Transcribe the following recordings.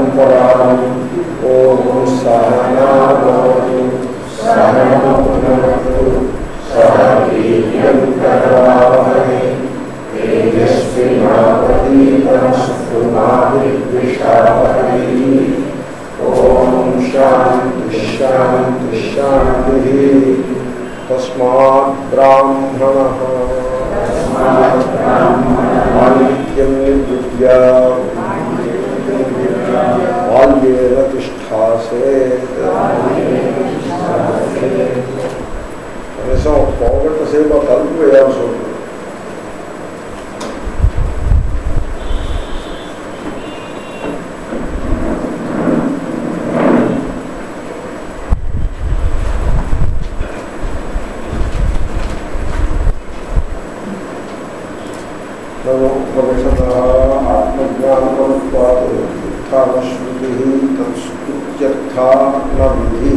పరాణం ఓం సహనాభవతు సహనమునస్తు సహ వీర్యం కరవావహై తేజస్వినావతీతమస్తు మా విద్విషావహై ఓం శాంతి శాంతి శాంతి తస్మాత్ బ్రాహ్మణ మాణిక్యం విద్యా బాల్యేన తిష్టాసేత్ కనీసం ఒక పావుగంట సేపు ఆ తలుపు వేయాల్సి ఉంటుంది ఉపనిషద ఆత్మజ్ఞానమనుపాదశ్రుతి తత్స్తుత్యర్థ న విధి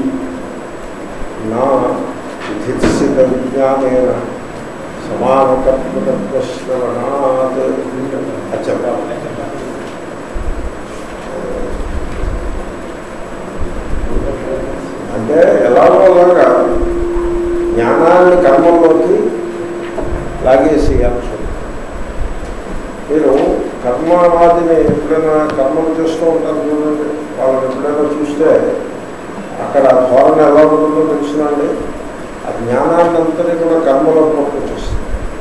నా విధిత్సిత విజ్ఞానేన సమానకర్మతత్వశ్రవణాత్ అచ్చపాలి అంటే ఎలాగో అలాగా జ్ఞానాన్ని కర్మంలోకి లాగేసేయాల్సి ఉంటుంది మీరు కర్మవాదిని ఎప్పుడైనా కర్మలు చేస్తూ ఉంటారు చూడండి వాళ్ళని ఎప్పుడైనా చూస్తే అక్కడ ధోరణ ఎలా ఉంటుందో తెలిసినండి ఆ జ్ఞానాన్ని అంతని కూడా కర్మలో పట్టుకొచ్చేస్తుంది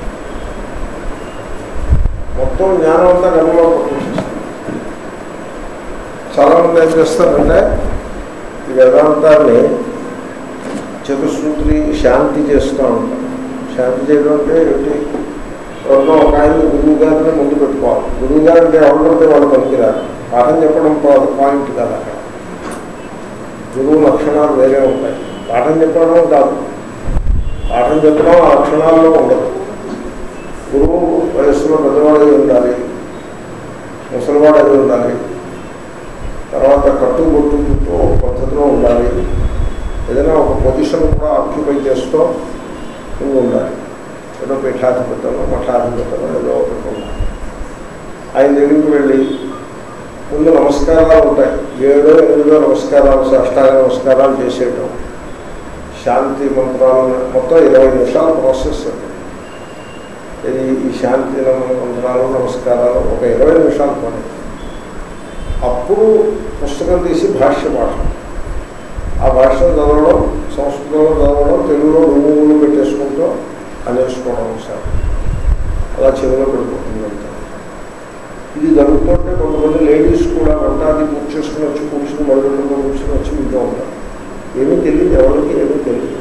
మొత్తం జ్ఞానం అంతా కర్మలో పట్టుకొచ్చేస్తుంది చాలామంది ఏం చేస్తారంటే ఈ వేదాంతాన్ని చతుసూత్రి శాంతి చేస్తూ ఉంటారు శాంతి చేయడం అంటే ఏంటి ఎవరినో ఒక ఆయన గురువు గారిని ముందు పెట్టుకోవాలి గురువు గారు అంటే ఎవరికంటే వాళ్ళు పనికిరారు పాఠం చెప్పడం పాయింట్ కాదు అక్కడ గురువు లక్షణాలు వేరే ఉంటాయి పాఠం చెప్పడం కాదు పాఠం చెప్పడం ఆ లక్షణాల్లో ఉండదు గురువు వయస్సులో పెద్దవాడు ఉండాలి ముసలివాడు అది ఉండాలి తర్వాత కట్టుబొట్టు చుట్టూ ఒక పద్ధతిలో ఉండాలి ఏదైనా ఒక పొజిషన్ కూడా ఆక్యుపై చేస్తూ నువ్వు ఉండాలి ఏదో పీఠాధిపతలో మఠాధిపతలో ఏదో ఒకటి ఉండాలి ఆయన దగ్గరికి వెళ్ళి ముందు నమస్కారాలు ఉంటాయి ఏడో ఎనిమిదో నమస్కారాలు అష్టాంగ నమస్కారాలు చేసేయటం శాంతి మంత్రాలను మొత్తం ఇరవై నిమిషాల ప్రాసెస్ అది ఇది ఈ శాంతి మంత్రాలు నమస్కారాలు ఒక ఇరవై నిమిషాలు పని అప్పుడు పుస్తకం తీసి భాష్య పాఠం ఆ భాషను చదవడం సంస్కృతంలో చదవడం తెలుగులో రూములు పెట్టేసుకుంటూ అనేసుకోవడం సార్ అలా చెవిలో పడిపోతుంది అంతా ఇది జరుగుతుంటే కొంతమంది లేడీస్ కూడా వంటాది పూర్తి చేసుకుని వచ్చి కూర్చుని మరుగులో కూర్చుని వచ్చి వింటూ ఉంటారు ఏమీ తెలియదు ఎవరికి ఏమీ తెలియదు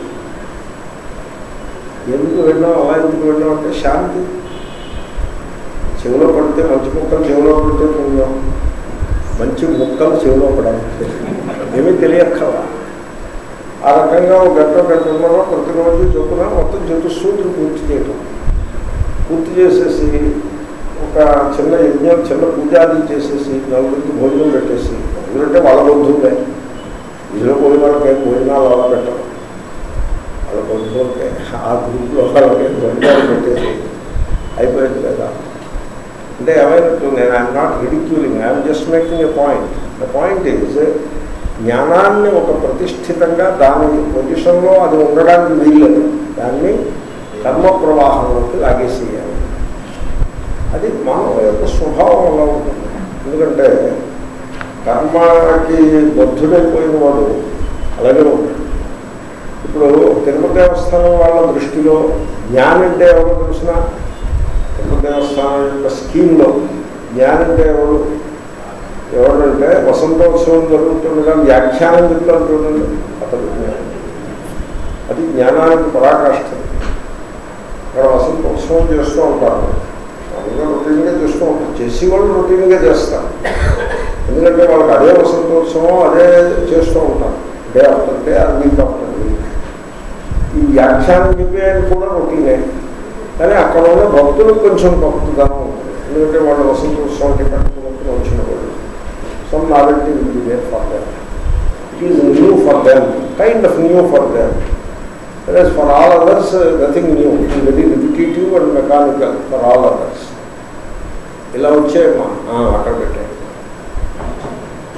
ఎందుకు వెళ్ళాం అలా ఎందుకు వెళ్ళాం అంటే శాంతి చెవిలో పడితే మంచి ముక్కలు చెవిలో పడితే పుణ్యం మంచి ముక్కలు చెవిలో పడాలి ఏమీ తెలియక్కవా ఆ రకంగా ఒక గంట గంటన్నర ప్రతిరోజు చొప్పున మొత్తం చతుస్సూత్రులు పూర్తి చేయటం పూర్తి చేసేసి ఒక చిన్న యజ్ఞం చిన్న పూజాది చేసేసి నలుగురికి భోజనం పెట్టేసి ఎందుకంటే వాళ్ళ బంధువులే ఇందులో పోయిన వాళ్ళకి ఏం భోజనాలు అలా పెట్టడం వాళ్ళ బంధువులకే ఆ గ్రూప్లో వాళ్ళకి భోజనాలు పెట్టేసి అయిపోయింది కదా అంటే ఏమైనట్టు నేను I'm not ridiculing I'm just making a point the point is జ్ఞానాన్ని ఒక ప్రతిష్ఠితంగా దాని పొజిషన్లో అది ఉండడానికి వీల్లేదు దాన్ని కర్మ ప్రవాహంలోకి లాగేసేయాలి అది మానవ యొక్క స్వభావం అలా ఉంటుంది ఎందుకంటే కర్మకి బద్ధుడైపోయిన వాడు అలాగే ఉంటాడు ఇప్పుడు తిరుపతి దేవస్థానం వాళ్ళ దృష్టిలో జ్ఞానం అంటే ఎవరో తెలిసిన తిరుపతి దేవస్థానం యొక్క స్కీమ్లో జ్ఞానం అంటే ఎవరు ఎవరంటే వసంతోత్సవం జరుగుతుండగా వ్యాఖ్యానం చెప్తారు చూడండి అతడు జ్ఞానం అది జ్ఞానానికి పరాకాష్ఠ ఇక్కడ వసంతోత్సవం చేస్తూ ఉంటారు మామూలుగా రొటీన్గా చేస్తూ ఉంటారు చేసి వాళ్ళు రొటీన్గా చేస్తారు ఎందుకంటే వాళ్ళకి అదే వసంతోత్సవం అదే చేస్తూ ఉంటారు డే ఆఫ్టర్ డే అది వీక్ ఆఫ్టర్ వీక్ ఈ వ్యాఖ్యానం చెప్పేది కూడా రొటీనే కానీ అక్కడ ఉన్న భక్తులకు కొంచెం భక్తుదనం ఉంటుంది ఎందుకంటే వాళ్ళు వసంతోత్సవానికి కట్టుకున్నప్పుడు వచ్చిన వాళ్ళు some novelty will be there for them. It is new for them, kind of new for them. Whereas for all others, uh, nothing new. It is very repetitive and mechanical for all others. ఇలా వచ్చాయమ్మా ఆ, అక్కడ పెట్టాయి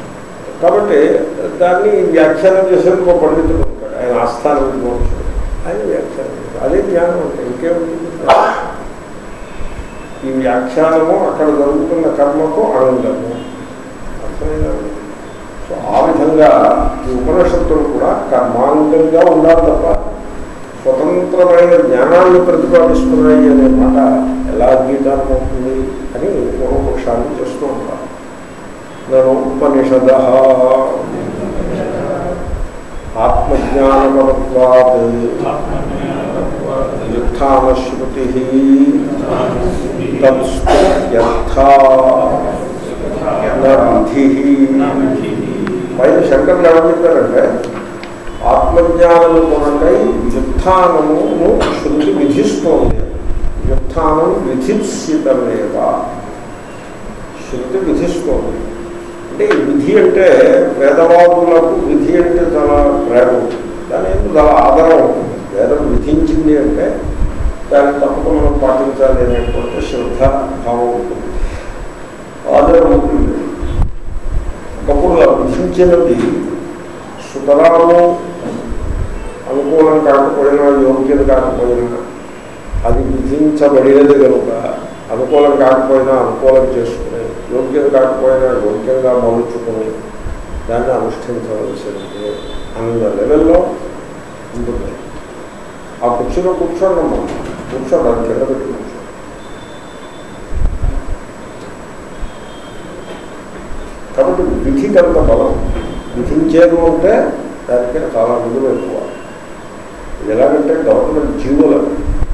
కాబట్టి దాన్ని వ్యాఖ్యానం చేసేందుకు ఒక పండితుడు ఉంటాడు ఆయన ఆస్థాన విద్వాంసుడు ఆయన వ్యాఖ్యానం చేస్తాడు. అదే జ్ఞానం అంటే ఇంకేముంటుంది ఈ వ్యాఖ్యానము అక్కడ జరుగుతున్న కర్మకు ఆనందము అర్థమైనా సో ఆ విధంగా ఈ ఉపనిషత్తులు కూడా కర్మాంగంగా ఉండాలి తప్ప స్వతంత్రమైన జ్ఞానాన్ని ప్రతిపాదిస్తున్నాయి అనే మాట ఎలా అంగీకారం అవుతుంది అని పూర్వపక్షాన్ని చేస్తూ ఉంటారు నను ఉపనిషద ఆత్మజ్ఞానపరత్వాత్ యుత్థానశ్రుతి తత్స్థా విధి పైన శంకర్లు ఏమని చెప్పారంటే ఆత్మజ్ఞానము కొనకై వ్యుత్నమును శృతి విధిస్తోంది వ్యుత్నం విధిత్సితమేవా శృతి విధిస్తోంది అంటే ఈ విధి అంటే వేదవాదులకు విధి అంటే చాలా ప్రేమ ఉంటుంది. దాని ఎందుకు చాలా ఆధారం ఉంటుంది వేదం విధించింది అంటే దాన్ని తప్పక మనం పాటించాలి అనేటువంటి శ్రద్ధ భావం ఉంటుంది ఆధారం ఉంటుంది ఒకప్పుడు ఆ విధించినది సుతరాము అనుకూలం కాకపోయినా యోగ్యత కాకపోయినా అది విధించబడేది కనుక అనుకూలం కాకపోయినా అనుకూలం చేసుకుని యోగ్యత కాకపోయినా యోగ్యంగా మలుచుకుని దాన్ని అనుష్ఠించవలసింది అన్న లెవెల్లో ఉంటుంది ఆ కుర్చీలో కూర్చోండి అమ్మా కూర్చోండి అది కింద పెట్టి కూర్చోండి కాబట్టి విధికి అంత బలం విధించేది ఉంటే దానికి చాలా విలువ ఎక్కువ ఇది ఎలాగంటే గవర్నమెంట్ జీవులకు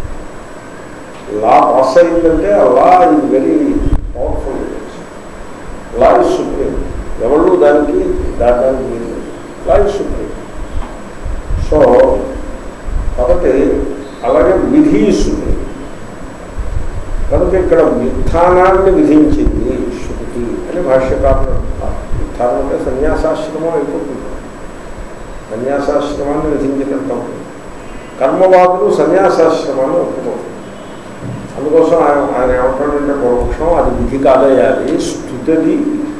లా పాస్ అయిందంటే ఆ లా ఇది very powerful law is supreme ఎవరు దానికి దాటానికి లా ఇస్ సుప్రీం సో కాబట్టి అలాగే విధి సుప్రీం కనుక ఇక్కడ విధానాన్ని విధించింది శృతి అని భాష్యకారులు అంటారు విధానం అంటే సన్యాసాశ్రమం అయిపోతుంది సన్యాసాశ్రమాన్ని విధించినట్టు అవుతుంది కర్మవాదులు సన్యాసాశ్రమాన్ని ఒప్పుకోరు అందుకోసం ఆయన ఆయన ఏమంటాడంటే పూర్వపక్షం అది విధి కాదయ్యాది స్థుతది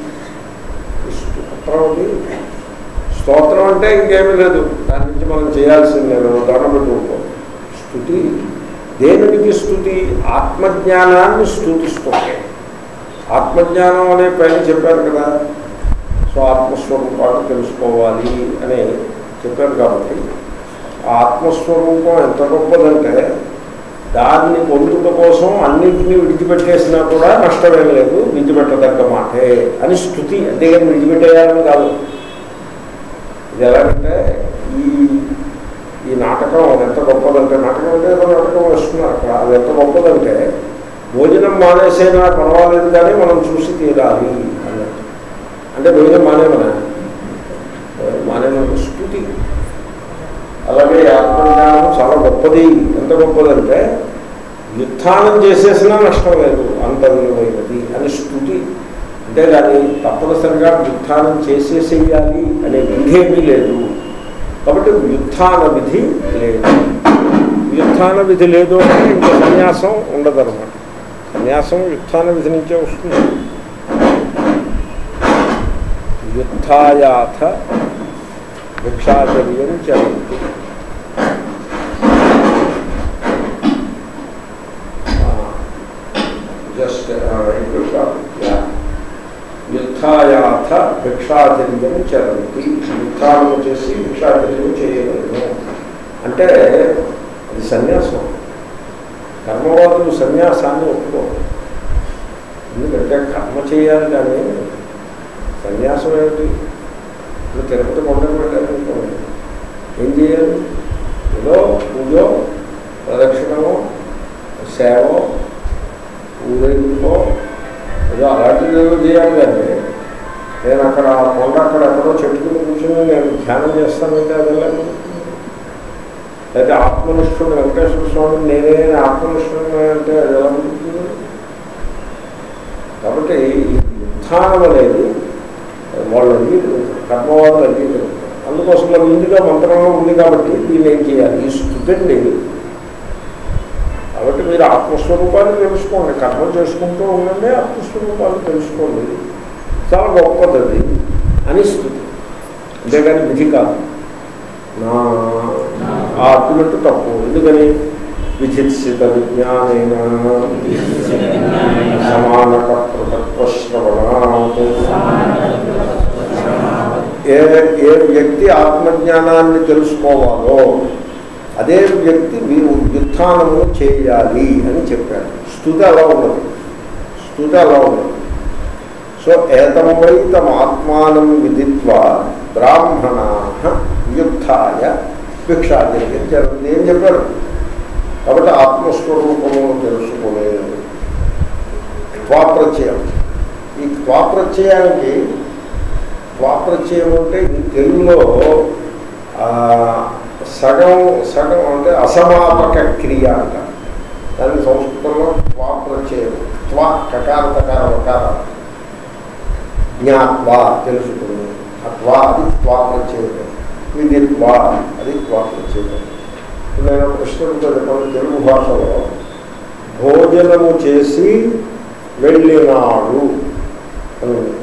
స్తోత్రం స్తోత్రం అంటే ఇంకేమీ లేదు దాని నుంచి మనం చేయాల్సిందే దండం పెట్టుకోం స్థుతి దేనికి స్థుతి ఆత్మజ్ఞానాన్ని స్థుతిస్తుంది ఆత్మజ్ఞానం అనే పైన చెప్పారు కదా సో ఆత్మస్వరూపాన్ని తెలుసుకోవాలి అని చెప్పారు కాబట్టి ఆ ఆత్మస్వరూపం ఎంత గొప్పదంటే దాన్ని పొందుట కోసం అన్నింటినీ విడిచిపెట్టేసినా కూడా నష్టమేం లేదు విడిచిపెట్టదగ్గ మాటే అని స్థుతి అంతేగాని విడిచిపెట్టేయాలని కాదు ఇది ఎలాగంటే ఈ ఈ నాటకం ఎంత గొప్పదంటే నాటకం అంటే ఏదో నాటకం వేస్తున్నారు అక్కడ అది ఎంత గొప్పదంటే భోజనం మానేసైనా పర్వాలేదు కానీ మనం చూసి తీరాలి అన్నట్టు అంటే భోజనం మానేమనా మానేమని స్థుతి అలాగే ఆత్మజ్ఞానం చాలా గొప్పది ఎంత గొప్పదంటే వ్యుత్థానం చేసేసినా నష్టం లేదు అంత విలువైనది అని స్థుతి అంతేగాని తప్పనిసరిగా వ్యుత్థానం చేసేసేయాలి అనే విధి ఏమీ లేదు కాబట్టి వ్యుత్థాన విధి లేదు వ్యుత్థాన విధి లేదు అంటే ఇంకా సన్యాసం ఉండదన్నమాట సన్యాసం వ్యుత్థాన విధి నుంచే వస్తుంది వ్యుత్థాయాథ భిక్షాచర్యం చరంతి జస్ట్ యుద్ధాయాథ భిక్షాచర్యం చరంతి యుద్ధాలను చేసి భిక్షాచర్యం చేయగలను అంటే అది సన్యాసం కర్మవాదులు సన్యాసాన్ని ఒప్పుకోరు ఎందుకంటే కర్మ చేయాలి కానీ సన్యాసం ఏమిటి ఇప్పుడు తిరుపతి కొండకు వెళ్ళాలనుకోండి ఏం చేయాలి ఏదో పూజో ప్రదక్షిణమో సేవ ఊరేగింపో ఏదో అలాంటిది ఏదో చేయాలి కానీ నేను అక్కడ ఆ కొండ అక్కడ ఎక్కడో చెట్టుకుని కూర్చొని నేను ధ్యానం చేస్తానంటే అది ఎలా అయితే ఆత్మనిష్ఠుడు వెంకటేశ్వర స్వామి నేనే ఆత్మనిష్ఠుడు అంటే అది ఎలా ఉంటుంది కాబట్టి ఈ ఉత్థానం అనేది వాళ్ళు అంగీకరించారు కర్మవాదులు అంగీకరించారు అందుకోసం మనం ఇందుగా మంత్రంలో ఉంది కాబట్టి దీన్ని ఏం చేయాలి ఈ స్థుతండి కాబట్టి మీరు ఆత్మస్వరూపాన్ని తెలుసుకోండి కర్మ చేసుకుంటూ ఉండండి ఆత్మస్వరూపాన్ని తెలుసుకోండి చాలా గొప్పది అది అని స్థుతి అంతేగాని విధి కాదు నా ఆ అర్థమెట్టు తప్పు ఎందుకని విధిత్సిత విజ్ఞానైన సమానకర్తృకత్వశ్రవణాత్ ఏ ఏ వ్యక్తి ఆత్మజ్ఞానాన్ని తెలుసుకోవాలో అదే వ్యక్తి మీరు వ్యుత్థానమును చేయాలి అని చెప్పాడు స్థుతి అలా ఉన్నది స్థుతి అలా ఉన్నది సో ఏతమై తమ ఆత్మానం విదిత్వా బ్రాహ్మణా వ్యుత్థాయ భిక్షాచర్యం జరుగుతుంది ఏం చెప్పారు కాబట్టి ఆత్మస్వరూపము తెలుసుకునే త్వాప్రత్యయం ఈ త్వాప్రత్యయానికి త్వాప్రత్యయం అంటే ఈ తెలుగులో ఆ, సగం సగం అంటే అసమాపక క్రియ అంట దాన్ని సంస్కృతంలో త్వాప్రత్యయం త్వా కకార తకార వకార జ్ఞాత్వా తెలుసుకుని అత్వా అది త్వాప్రత్యయం విదిత్వా అది త్వాప్రత్యయం ఇప్పుడు నేను కృష్ణుడితో చెప్పాను తెలుగు భాషలో భోజనము చేసి వెళ్ళినాడు అని ఉంది.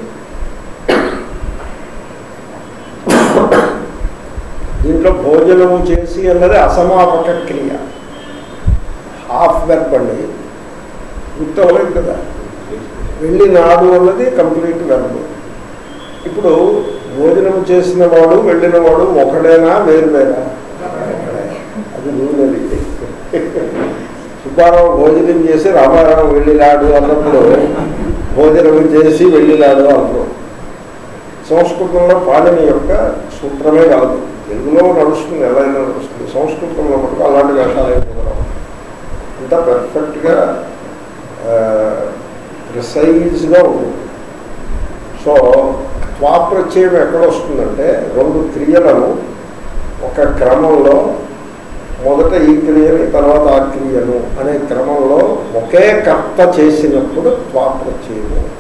దీంట్లో భోజనము చేసి అన్నది అసమాపక క్రియ హాఫ్ వెర్బ్ అండి గుర్తవలేదు కదా వెళ్ళినాడు అన్నది కంప్లీట్ వెర్బ్ ఇప్పుడు భోజనం చేసిన వాడు వెళ్ళిన వాడు ఒకడేనా వేరువేరా ఒకడే. అది రూల్ సుబ్బారావు భోజనం చేసి రామారావు వెళ్ళినాడు అన్నప్పుడు భోజనం చేసి వెళ్ళినాడు అంటారు సంస్కృతంలో పాణిని యొక్క సూత్రమే కాదు తెలుగులో నడుస్తుంది ఎలా అయినా నడుస్తుంది సంస్కృతంలో మటుకు అలాంటి వేషాలు అయిపోతున్నాం అంతా పర్ఫెక్ట్గా ప్రిసైజ్గా ఉంటుంది సో త్వాప్రత్యయం ఎక్కడ వస్తుందంటే రెండు క్రియలను ఒక క్రమంలో మొదట ఈ క్రియని తర్వాత ఆ క్రియను అనే క్రమంలో ఒకే కర్త చేసినప్పుడు త్వాప్రత్యయం వచ్చింది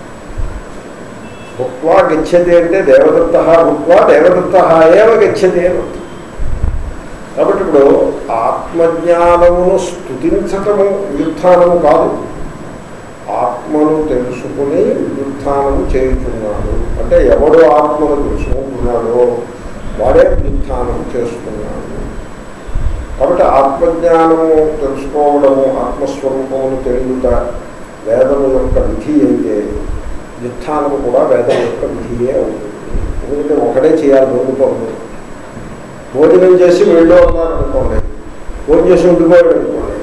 భుక్వా గచ్చతి అంటే దేవదత్త భుక్వా దేవదత్త ఏవ గచ్చతి అని అర్థం. కాబట్టి ఇప్పుడు ఆత్మజ్ఞానమును స్థుతించటము వ్యుత్థానము కాదు ఆత్మను తెలుసుకుని వ్యుత్థానము చేయుతున్నాడు అంటే ఎవడు ఆత్మను తెలుసుకుంటున్నాడో వాడే వ్యుత్థానం చేస్తున్నాడు కాబట్టి ఆత్మజ్ఞానము తెలుసుకోవడము ఆత్మస్వరూపమును తెలియట వేదము యొక్క విధి అయితే వ్యుత్థానము కూడా వేదం యొక్క విధియే అవుతుంది ఎందుకంటే ఒకడే చేయాలి రెండు పనులు భోజనం చేసి వెళ్ళి ఉన్నారు అనుకోండి భోజనం చేసి ఉండిపోయాడు అనుకోండి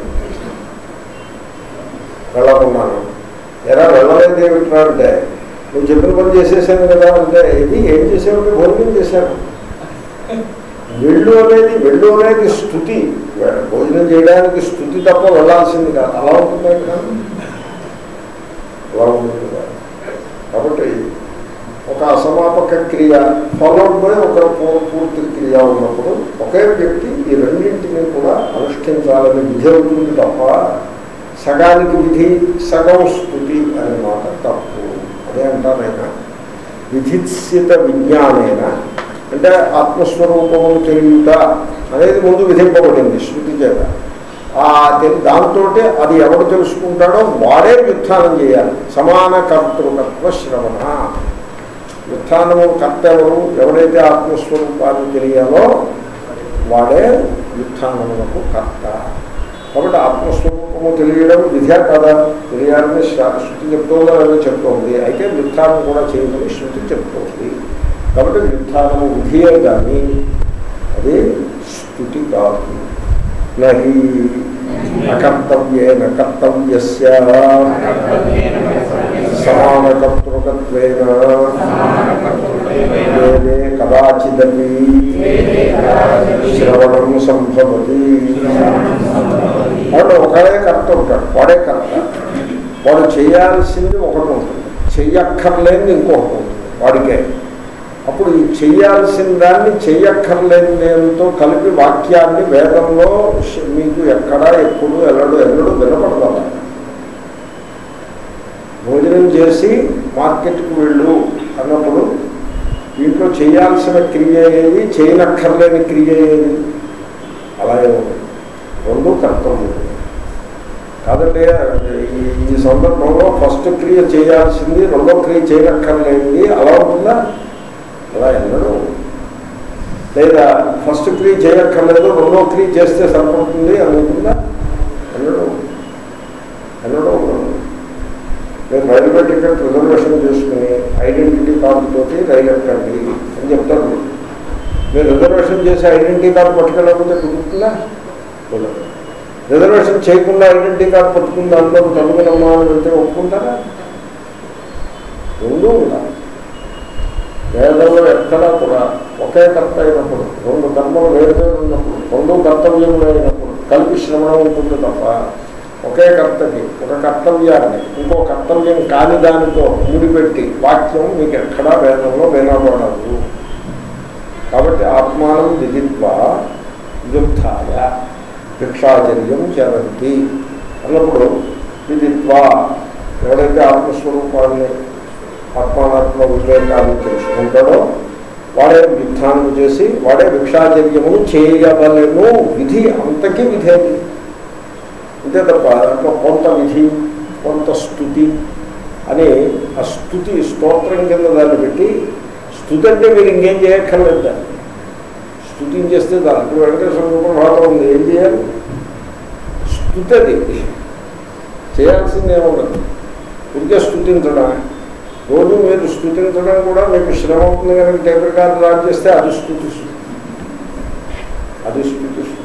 వెళ్ళకున్నాను ఎలా వెళ్ళలేదు ఏమిట్రా అంటే నువ్వు చెప్పిన పని చేసేసాను కదా అంటే ఇది ఏం చేసావంటే భోజనం చేశాను వెళ్ళు అనేది వెళ్ళు అనేది స్థుతి భోజనం చేయడానికి స్థుతి తప్ప వెళ్ళాల్సింది కాదు అలా ఉంటుంది కదా అలా ఉంటుంది కదా కాబట్టి ఒక అసమాపక క్రియ ఫాలోడ్ బై ఒక పూ- పూర్తి క్రియ ఉన్నప్పుడు ఒకే వ్యక్తి ఈ రెండింటిని కూడా అనుష్ఠించాలని విధి అవుతుంది తప్ప సగానికి విధి సగం స్థుతి అనే మాట తప్పు అదే అంటానైనా విధిత్సిత విజ్ఞానేన అంటే ఆత్మస్వరూపము తెలియట అనేది ముందు విధింపబడింది శృతి చేత ఆ తెలి- దాంతో అది ఎవడు తెలుసుకుంటాడో వాడే వ్యుత్థానం చేయాలి సమాన కర్తృకత్వ శ్రవణ వ్యుత్థానము కర్త ఎవరు ఎవరైతే ఆత్మస్వరూపాన్ని తెలియాలో వాడే వ్యుత్థానములకు కర్త కాబట్టి ఆత్మస్వరూపము తెలియడం విద్య కదా తెలియాలని శా- శృతి చెప్తోందో లేదో చెప్తోంది అయితే వ్యుత్థానం కూడా చేయమని శృతి చెప్తోంది కాబట్టి వ్యుత్థానము విధియే కానీ అది స్థుతి కాదు నహి అకర్తవ్యేన కర్తవ్యస్య సమానకర్తృకత్వేన వేదే కదాచిదపి శ్రవణం సంభవతి వాడు ఒకడే కర్త ఉంటాడు వాడే కర్త వాడు చేయాల్సింది ఒకటి ఉంటుంది చెయ్యక్కర్లేనిది ఇంకొకటి ఉంటుంది వాడికే అప్పుడు ఈ చెయ్యాల్సిన దాన్ని చెయ్యక్కర్లేని నేనుతో కలిపి వాక్యాన్ని వేదంలో శ- మీకు ఎక్కడ ఎప్పుడు ఎల్లడు ఎల్లడు వినపడదా భోజనం చేసి మార్కెట్కి వెళ్ళు అన్నప్పుడు దీంట్లో చేయాల్సిన క్రియ ఏది చేయనక్కర్లేని క్రియ ఏది అలాగే ఉంది రెండు కర్తవ్యం కాదంటే ఈ ఈ సందర్భంలో ఫస్ట్ క్రియ చేయాల్సింది రెండో క్రియ చేయనక్కర్లేనిది అలా ఉంటుందా ఎన్నడూ లేదా ఫస్ట్ క్రీ చేయక్కర్లేదు రెండో క్రీ చేస్తే సరిపడుతుంది అనుకుందా ఎన్నడూ ఎన్నడూ ఉండదు మీరు రైల్వే టికెట్ రిజర్వేషన్ చేసుకుని ఐడెంటిటీ కార్డుతోటి రైలు ఎక్కండి అని చెప్తారు మీరు. మీరు రిజర్వేషన్ చేసి ఐడెంటిటీ కార్డు పట్టుకెళ్ళకపోతే కుదురుతుందా కుదరదు రిజర్వేషన్ చేయకుండా ఐడెంటిటీ కార్డు పట్టుకుని దాంట్లో తగ్గునమ్మా అని వెళ్తే ఒప్పుకుంటారా రెండూ ఉండాలి వేదంలో ఎక్కడా కూడా ఒకే కర్త అయినప్పుడు రెండు కర్మలు వేరు వేరు ఉన్నప్పుడు రెండు కర్తవ్యములు అయినప్పుడు కలిపి శ్రవణం ఉంటుంది తప్ప ఒకే కర్తకి ఒక కర్తవ్యాన్ని ఇంకో కర్తవ్యం కాని దానితో ముడిపెట్టి వాక్యం మీకు ఎక్కడా వేదంలో వినబడదు కాబట్టి ఆత్మానం విదిత్వా యుద్ధాయ భిక్షాచర్యం చరంతి అన్నప్పుడు విదిత్వా ఎవడైతే ఆత్మస్వరూపాన్ని ఆత్మానాత్మ వివేకాన్ని తెలుసుకుంటాడో వాడే యుద్ధాన్ని చేసి వాడే భిక్షాచర్యమును చేయవలను విధి అంతకీ విధేది అంతే తప్ప దాంట్లో కొంత విధి కొంత స్థుతి అని ఆ స్థుతి స్తోత్రం కింద దాన్ని పెట్టి స్థుతి అంటే మీరు ఇంకేం చేయక్కర్లేదు దాన్ని స్థుతించేస్తే దాని ఇప్పుడు వెంకటేశ్వర సుప్రభాతం ఉంది ఏం చేయాలి స్థుతి అది చేయాల్సింది ఏముండదు ఉడికే స్థుతించడమే రోజు మీరు స్థుతించడం కూడా మీకు శ్రమ అవుతుంది కనుక టేప్ రికార్డు రాడ్ చేస్తే అది స్థుతి స్థుతి. అది స్థుతి స్థుతి.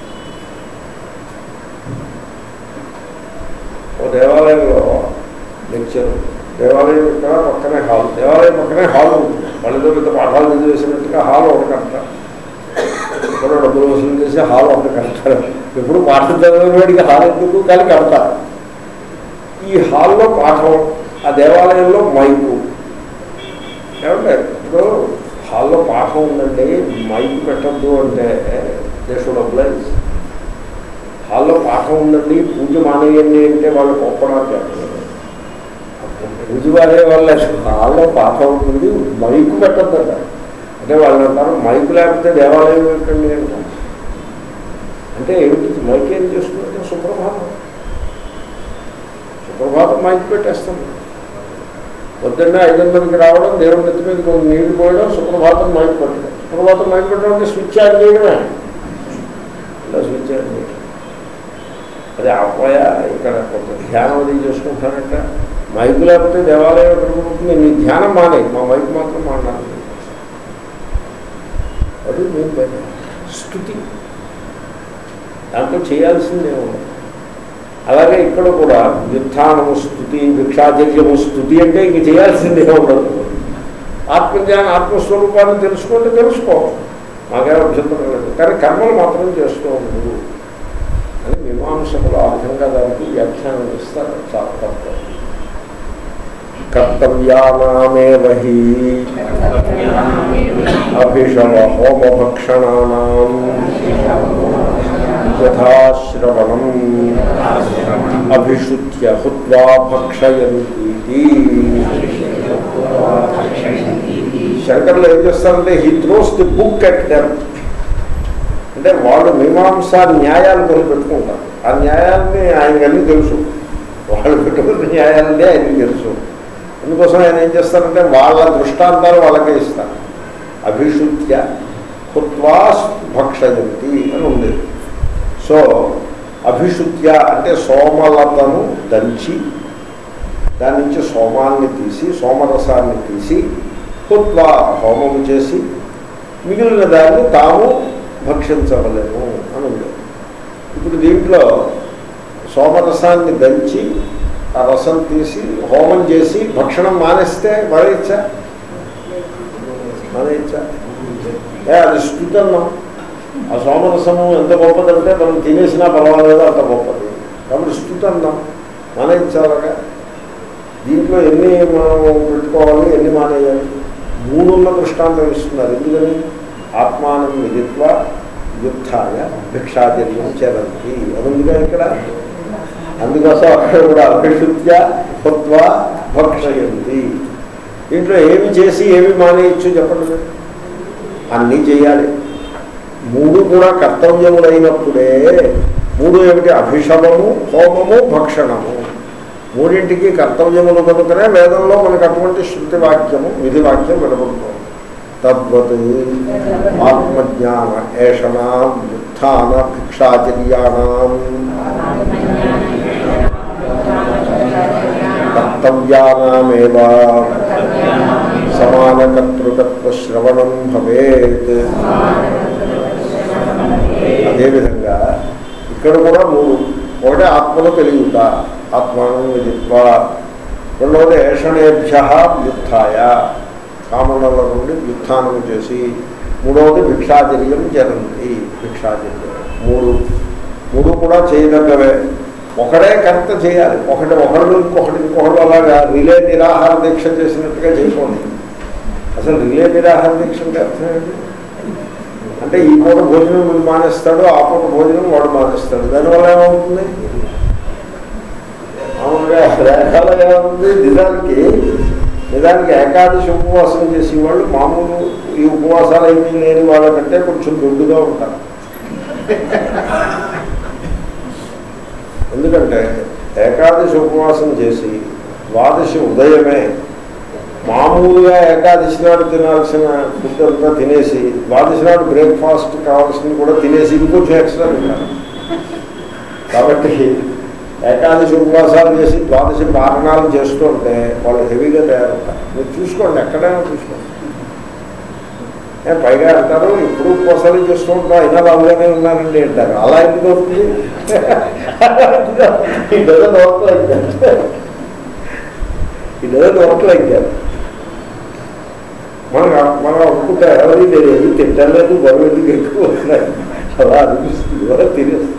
ఓ దేవాలయంలో లెక్చర్ దేవాలయం ఇక్కడ పక్కనే హాల్ దేవాలయం పక్కనే హాల్ ఉంటుంది వాళ్ళతో పెద్ద పాఠాలు చదివేసినట్టుగా హాల్ ఒకటి కడతారు ఎక్కడో డబ్బులు వసూలు చేసి హాల్ ఒకటి కడతారు ఎప్పుడు పాఠం చదివిన వాడికి హాల్ ఎందుకు కానీ కడతారు ఈ హాల్లో పాఠం ఆ దేవాలయంలో మైకు ఏమంటే ఇప్పుడు హాల్లో పాఠం ఉందండి మైకు పెట్టద్దు అంటే దేశుడు అప్లైజ్ హాల్లో పాఠం ఉందండి పూజ మానేయండి అంటే వాళ్ళు కోప్పడానికి చెప్పలేదు పూజ వాడే వాళ్ళ హాల్లో పాఠం ఉంటుంది మైకు పెట్టద్దంట అంటే వాళ్ళు అంటారు మైకు లేకపోతే దేవాలయం ఎక్కండి అంటారు అంటే ఏమిటి మైక్ ఏం చేస్తుందంటే సుప్రభాతం సుప్రభాతం మైక్ పెట్టేస్తాం పొద్దున్నే ఐదున్నరకి రావడం దేవుడి నెత్తి మీద కొన్ని నీళ్లు పోయడం సుప్రభాతం మైక్ పెట్టడం సుప్రభాతం మైక్ పెట్టడం అంటే స్విచ్ ఆన్ చేయడమే ఇలా స్విచ్ ఆన్ చేయడం అది ఆపోయా ఇక్కడ కొంత ధ్యానం అది చేసుకుంటారంట మైక్ లేకపోతే దేవాలయం ఎక్కడ ఉంటుంది నీ ధ్యానం మానే మా మైక్ మాత్రం మాట్లాడాలి అది మేము పైన స్థుతి దాంట్లో చేయాల్సిందే ఉండదు అలాగే ఇక్కడ కూడా వ్యుత్థానము స్థుతి భిక్షాచర్యము స్థుతి అంటే ఇంక చేయాల్సిందే ఉండదు ఆత్మజ్ఞానం ఆత్మస్వరూపాన్ని తెలుసుకుంటే తెలుసుకో మాకేం అభ్యంతరం లేదు కానీ కర్మలు మాత్రం చేస్తూ ఉండదు అని మీమాంసకులు ఆ విధంగా దానికి వ్యాఖ్యానం ఇస్తారు చాలా తత్వం కర్తవ్యానామేవహి అభిషమ హోమభక్షణానాం యథాశ్రవణం అభిషుత్య హుత్వా భక్షయంతి శంకర్లు ఏం చేస్తారంటే he throws the book at them అంటే వాళ్ళు మీమాంస న్యాయాలు కొని పెట్టుకుంటారు ఆ న్యాయాన్ని ఆయనకి అన్నీ తెలుసు వాళ్ళు పెట్టుకున్న న్యాయాలనే ఆయనకి తెలుసు అందుకోసం ఆయన ఏం చేస్తారంటే వాళ్ళ దృష్టాంతాలు వాళ్ళకే ఇస్తారు అభిషుత్య హుత్వా భక్షయంతి అని ఉంది సో అభిషుత్య అంటే సోమలతను దంచి దాని నుంచి సోమాన్ని తీసి సోమరసాన్ని తీసి హుత్వా హోమము చేసి మిగిలిన దాన్ని తాము భక్షించవలేము అని ఉంది ఇప్పుడు దీంట్లో సోమరసాన్ని దంచి ఆ రసం తీసి హోమం చేసి భక్షణం మానేస్తే మానేయచ్చా మానేయచ్చా ఏ అది స్థుతన్నం ఆ సోమరసము ఎంత గొప్పదంటే మనం తినేసినా పర్వాలేదు అంత గొప్పది కాబట్టి స్థుతన్నం మానేయించాలగా దీంట్లో ఎన్ని మనం పెట్టుకోవాలి ఎన్ని మానేయాలి మూడున్న దృష్టాంతం ఇస్తున్నారు ఎందుకని ఆత్మానం విదిత్వ యుద్ధాయ భిక్షాచర్యం చరంతి అందుగా ఇక్కడ అందుకోసం అక్కడ కూడా అభిషుత్య హుత్వ భక్షయంతి దీంట్లో ఏమి చేసి ఏమి మానేయచ్చు చెప్పండి మీరు. అన్నీ చేయాలి మూడు కూడా కర్తవ్యములైనప్పుడే మూడు ఏమిటి అభిషమము హోమము భక్షణము మూడింటికి కర్తవ్యములు కనుకనే వేదంలో మనకు అటువంటి శృతి వాక్యము విధి వాక్యం వినబడుతుంది తద్వత్ ఆత్మజ్ఞాన ఏషణా ఉత్థాన భిక్షాచర్యాణం కర్తవ్యానామేవ సమానకర్తృకత్వ శ్రవణం భవేత్ అదేవిధంగా ఇక్కడ కూడా మూడు ఒకటి ఆత్మను తెలియట ఆత్మానం విదిత్వ రెండవది ఏషణేభ్య వ్యుత్థాయ కామనల నుండి వ్యుత్థానం చేసి మూడవది భిక్షాచర్యం జరంతి భిక్షాచర్యం మూడు మూడు కూడా చేయదగ్గవే ఒకడే కర్త చేయాలి ఒకటి ఒకడు ఇంకొకటి ఇంకొకడు అలాగా రిలే నిరాహార దీక్ష చేసినట్టుగా చేయకూడదు అసలు రిలే నిరాహార దీక్ష అంటే అర్థం ఏంటి అంటే ఈ పూట భోజనం వీడు మానేస్తాడు ఆ పూట భోజనం వాడు మానేస్తాడు దానివల్ల ఏమవుతుంది మామూలుగా రేఖాలు ఏమవుతుంది నిజానికి నిజానికి ఏకాదశి ఉపవాసం చేసే వాళ్ళు మామూలు ఈ ఉపవాసాలు ఏమీ లేని వాళ్ళకంటే కొంచెం దొడ్డుగా ఉంటారు ఎందుకంటే ఏకాదశి ఉపవాసం చేసి ద్వాదశి ఉదయమే మామూలుగా ఏకాదశి నాడు తినాల్సిన ఫుడ్ అంతా తినేసి ద్వాదశి నాడు బ్రేక్ఫాస్ట్ కావాల్సింది కూడా తినేసి ఇంకొంచెం ఎక్స్ట్రా తింటారు కాబట్టి ఏకాదశి ఉపవాసాలు చేసి ద్వాదశి పారణాలు చేస్తుంటే వాళ్ళు హెవీగా తయారవుతారు మీరు చూసుకోండి ఎక్కడైనా చూసుకోండి ఏ, పైగా అంటారు ఇప్పుడు ఉపవాసాలు చేస్తూ ఉంటాం అయినా బాగుగానే ఉన్నారండి అంటారు అలా ఎందుకు అవుతుంది ఈ డజన్ వర్క్ లైక్ ఈ డజన్ వర్క్ లైక్ మనం మనం అనుకుంటే ఎవరి నేను ఏమి తింటలేదు బరువు ఎందుకు ఎక్కువ వస్తున్నాయి అలా అనిపిస్తుంది అలా తినేస్తుంది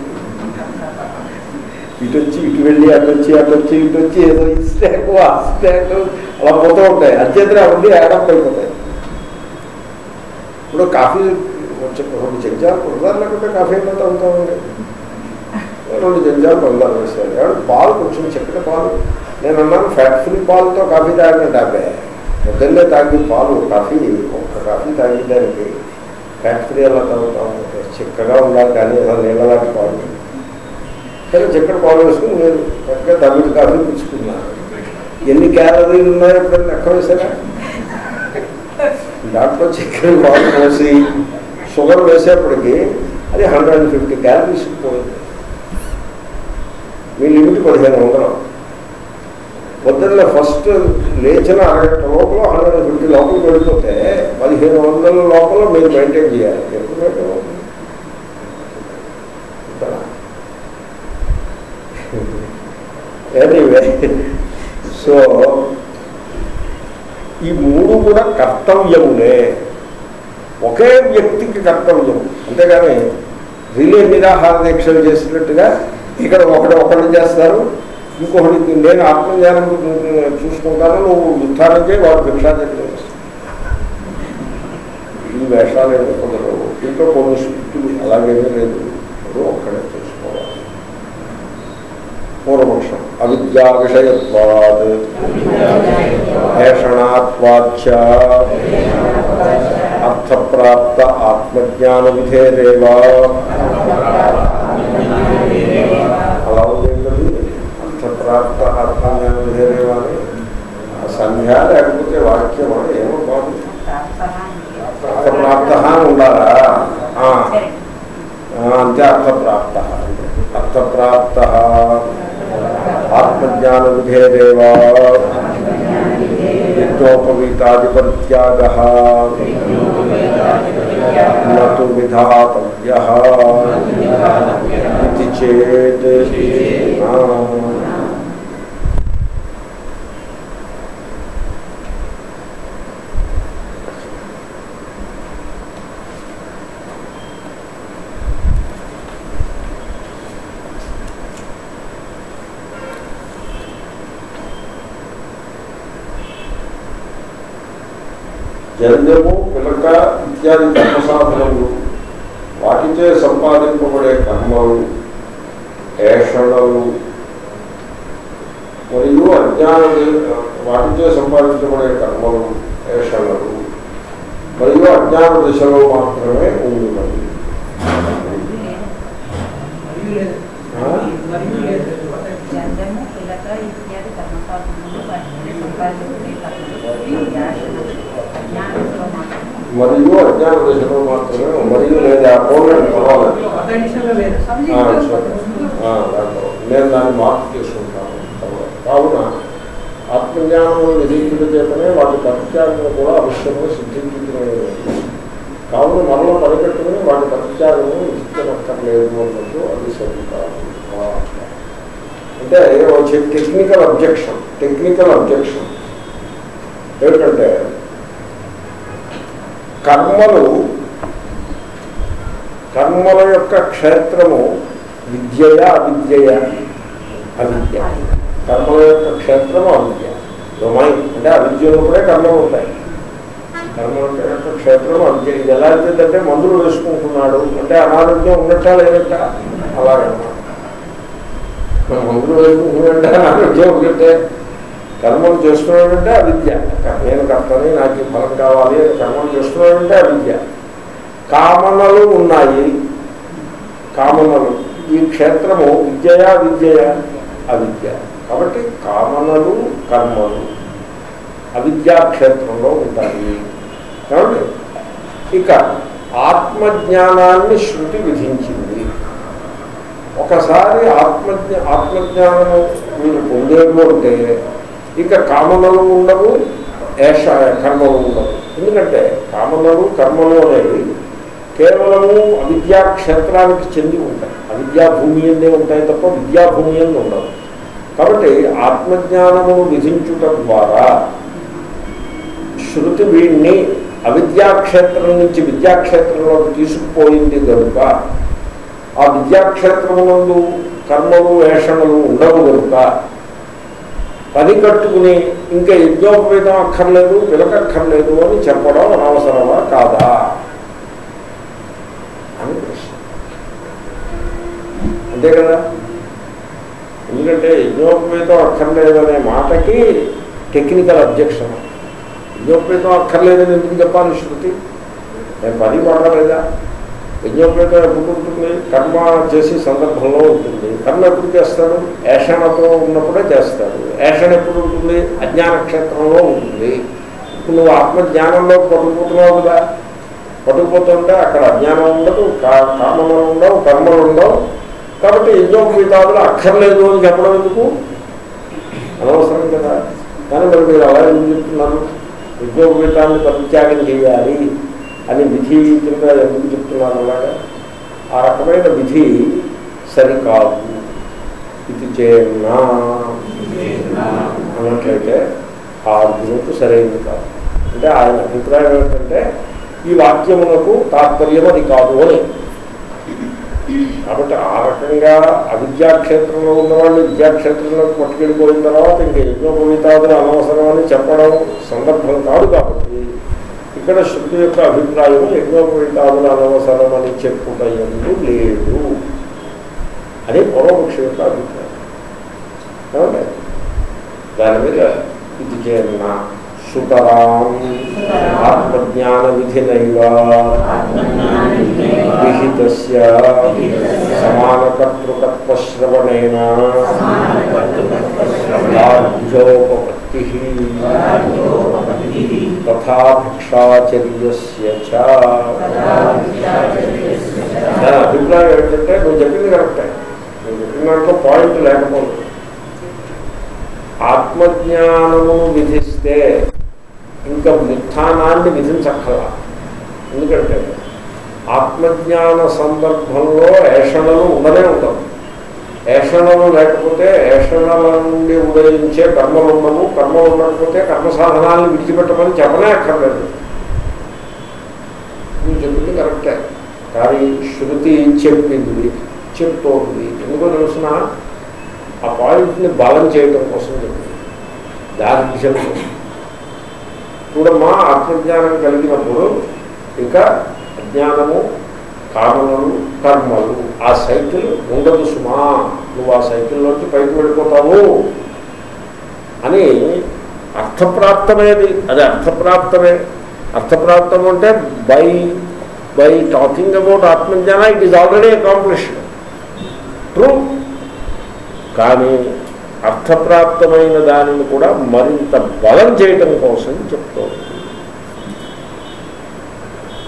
ఇటు వచ్చి ఇటు వెళ్ళి అటు వచ్చి అటు వచ్చి ఇటు వచ్చి ఏదో ఈ స్టాక్ ఆ స్టాక్ అలా పోతూ ఉంటాయి అత్యంతరం అవన్నీ యాడప్ అయిపోతాయి ఇప్పుడు కాఫీ వచ్చే రెండు చెంచాలు పొందారు లేకపోతే కాఫీ అయినా తాగుతామండి రెండు చెంచాలు పొందాలు వేస్తారు ఎవరు పాలు కొంచెం చక్కెర పాలు నేను అన్నాను ఫ్యాట్ ఫ్రీ పాలతో కాఫీ తాగినట్టు అబ్బాయి పొద్దున్నే తాగి పాలు కాఫీ ఒక్క కాఫీ తాగడానికి ఫ్యాట్ ఫ్రీ అలా తాగుతాము చిక్కగా ఉండాలి కానీ అలా నీళ్ళలాంటి పాలు సరే చక్కెర పాలు వేసుకుని నేను చక్కగా తమిళ కాఫీ పుచ్చుకున్నాను ఎన్ని క్యాలరీలు ఉన్నాయో ఎప్పుడైనా లెక్క వేసారా దాంట్లో చక్కెర పాలు పోసి షుగర్ వేసేప్పటికి అది హండ్రెడ్ అండ్ ఫిఫ్టీ క్యాలరీస్ పోయింది మీ లిమిట్ పదిహేను వందలు పొద్దున్న ఫస్ట్ లేచిన అరగంట లోపల హండ్రెడ్ అండ్ ఫిఫ్టీ లోపలికి వెళ్ళిపోతే పదిహేను వందల లోపల మీరు మెయింటైన్ చేయాలి ఎప్పుడు మెయింటైన్ అవుతుంది ఇంతనా? ఎనీవే సో ఈ మూడు కూడా కర్తవ్యములే ఒకే వ్యక్తికి కర్తవ్యం అంతేగాని రిలే నిరాహార దీక్షలు చేసినట్టుగా ఇక్కడ ఒకటి ఒకటి చేస్తారు ఇంకొకటి నేను ఆత్మజ్ఞానం చూసుకుంటాను నువ్వు ఉత్థానంకే వాడు భిక్షాచర్య చేస్తాడు ఈ వేషాలు ఏమి కుదరవు దీంట్లో కొన్ని శక్తులు అలాగేమీ లేదు ఇప్పుడు ఒక్కడే తెలుసుకోవాలి పూర్వపక్షం అవిద్యా విషయత్వాద్ భేషణాత్వాచ అర్థప్రాప్త ఆత్మజ్ఞాన విధేరేవా అలా ఉంది ఏంటది అర్థప్రాప్త ఆత్మజ్ఞాన విధేరేవా అని ఆ సంధ్య లేకపోతే వాక్యమా ఏమో కాదు అర్థప్రాప్త అని ఉండాలా ఆ, ఆ, అంతే అర్థప్రాప్త అర్థప్రాప్త ఆత్మజ్ఞాన విధేరేవా యజ్ఞోపవీతాధిపత్యాగ నతు విధాతవ్య ఇది చేత్ ఆ. జన్యము పిలక ఇత్యాది కర్మ సాధనలు వాటిచే సంపాదింపబడే కర్మలు ఏషణలు మరియు అజ్ఞాన వాటిచే సంపాదించబడే కర్మలు ఏషణలు మరియు అజ్ఞాన దిశలో మాత్రమే ఉండున్నది ఆ? జంగము పిలక ఇత్యాది కర్మసాధనలు వాటిని సంపాదించే కర్మలు ఈ యాశన అజ్ఞానంలో మాత్రం మరియు అజ్ఞాన దశలో మాత్రమే మరియు లేదా పోలండి పర్వాలేదు ఆ, సరే. ఆ, దాంట్లో నేను దాన్ని మార్పు చేసుకుంటాను తర్వాత. కావున ఆత్మజ్ఞానము విధించుట చేతనే వాటి పరిత్యాగం కూడా అవశ్యంగా సిద్ధించుకునేది కావున మనలో పరిగెట్టుకుని వాటి పరిత్యాగము విధించనక్కర్లేదు అన్నట్టు అది సరికాదు అంటే వచ్చే టెక్నికల్ అబ్జెక్షన్ టెక్నికల్ అబ్జెక్షన్ ఏమిటంటే కర్మలు కర్మల యొక్క క్షేత్రము విద్యయ అవిద్యయ అవిద్య కర్మల యొక్క క్షేత్రము అవిద్య డొమైన్ అంటే అవిద్య ఉన్నప్పుడే కర్మలు ఉంటాయి కర్మల యొక్క క్షేత్రం అవిద్య ఇది ఎలా అవుతుందంటే మందులు వేసుకుంటున్నాడు అంటే అనారోగ్యం ఉన్నట్టా లేనట్టా అలాగన్నమాట మనం మందులు వేసుకుంటున్నట్టే అనారోగ్యం ఉన్నట్టే కర్మలు చేస్తున్నాడంటే అవిద్య నేను కర్తని నాకు ఈ ఫలం కావాలి అని కర్మలు చేస్తున్నాడంటే అవిద్య కామనలు ఉన్నాయి కామనలు ఈ క్షేత్రము విద్యయా విద్యయ అవిద్య కాబట్టి కామనలు కర్మలు అవిద్యా క్షేత్రంలో ఉంటాయి కాబట్టి ఇక ఆత్మజ్ఞానాన్ని శృతి విధించింది ఒకసారి ఆత్మజ్ఞ ఆత్మజ్ఞానము మీరు పొందేరు అంటే ఇక కామనలు ఉండవు ఏష కర్మలు ఉండవు ఎందుకంటే కామనలు కర్మలు అనేవి కేవలము అవిద్యా క్షేత్రానికి చెంది ఉంటాయి అవిద్యా భూమి ఎందే ఉంటాయి తప్ప విద్యాభూమి ఎందు ఉండవు కాబట్టి ఆత్మజ్ఞానమును విధించుట ద్వారా శృతి వీడిని అవిద్యాక్షేత్రం నుంచి విద్యాక్షేత్రంలోకి తీసుకుపోయింది కనుక ఆ విద్యాక్షేత్రమునందు కర్మలు వేషణలు ఉండవు కనుక పని కట్టుకుని ఇంకా యజ్ఞోపవేదం అక్కర్లేదు పిలకక్కర్లేదు అని చెప్పడం అనవసరమా కాదా అని ప్రశ్న అంతే కదా ఎందుకంటే యజ్ఞోపవేతం అక్కర్లేదనే మాటకి టెక్నికల్ అబ్జెక్షన్ యజ్ఞోపవేతం అక్కర్లేదని ఎందుకు చెప్పాలి శృతి నేను పని పడలేదా యజ్ఞోపేతం ఎప్పుడు ఉంటుంది కర్మ చేసే సందర్భంలో ఉంటుంది కర్మ ఎప్పుడు చేస్తాడు ఏషణతో ఉన్నప్పుడే చేస్తాడు ఏషణ ఎప్పుడు ఉంటుంది అజ్ఞాన క్షేత్రంలో ఉంటుంది ఇప్పుడు నువ్వు ఆత్మజ్ఞానంలో పట్టుకుపోతున్నావు కదా పట్టుకుపోతుంటే అక్కడ అజ్ఞానం ఉండదు కా- కామనలు ఉండవు కర్మలు ఉండవు కాబట్టి యజ్ఞోపేతాదులు అక్కర్లేదు అని చెప్పడం ఎందుకు అనవసరం కదా కానీ మరి మీరు అలా ఎందుకు చెప్తున్నారు యజ్ఞోపేతాన్ని పరిత్యాగం చేయాలి అని విధి కింద ఎందుకు చెప్తున్నారు అలాగా ఆ రకమైన విధి సరికాదు ఇది చేనా అన్నట్లయితే ఆ అర్జునుకు సరైనది కాదు అంటే ఆయన అభిప్రాయం ఏంటంటే ఈ వాక్యమునకు తాత్పర్యం అది కాదు అని కాబట్టి ఆ రకంగా అవిద్యాక్షేత్రంలో ఉన్నవాళ్ళు విద్యాక్షేత్రంలోకి పట్టుకెళ్ళిపోయిన తర్వాత ఇంక యజ్ఞోపవితాదులు అనవసరం అని చెప్పడం సందర్భం కాదు కాబట్టి ఇక్కడ శృతి యొక్క అభిప్రాయం యజ్ఞోపవితాదులు అనవసరం అని చెప్పుట ఎందు లేదు అని పూర్వపక్ష యొక్క అభిప్రాయం ఏమండి దాని మీద ఇది చేయన్న సుతరాం ఆత్మజ్ఞాన విధినైవ విహితస్య సమానకర్తృకత్వశ్రవణేన రాజ్యోపపత్తి తథా భిక్షాచర్యస్య చ. దాని అభిప్రాయం ఏంటంటే నువ్వు చెప్పింది కరెక్టే నువ్వు చెప్పిన దాంట్లో పాయింట్ లేకపోతే ఆత్మజ్ఞానము విధిస్తే ఇంకా ఉత్థానాన్ని విధించక్కర్లా ఎందుకంటే ఆత్మజ్ఞాన సందర్భంలో ఏషణలు ఉండనే ఉండవు ఏషణలు లేకపోతే ఏషణల నుండి ఉదయించే కర్మలు ఉండవు కర్మలు ఉండకపోతే కర్మ సాధనాలను విడిచిపెట్టమని చెప్పనే అక్కర్లేదు నువ్వు చెప్పింది కరెక్టే కానీ శృతి చెప్పింది చెప్తోంది ఎందుకో తెలుసిన ఆ పాయింట్ని బలం చేయడం కోసం చెప్పింది దాని విషయం కోసం చూడమ్మా ఆత్మజ్ఞానం కలిగినప్పుడు ఇక అజ్ఞానము కామనలు కర్మలు ఆ సైకిల్ ఉండదు సుమా నువ్వు ఆ సైకిల్లోంచి పైకి వెళ్ళిపోతావు అని అర్థప్రాప్తమేది అది అర్థప్రాప్తమే అర్థప్రాప్తం అంటే బై బై టాకింగ్ అబౌట్ ఆత్మజ్ఞాన it is already accomplished true కానీ అర్థప్రాప్తమైన దానిని కూడా మరింత బలం చేయటం కోసం చెప్తోంది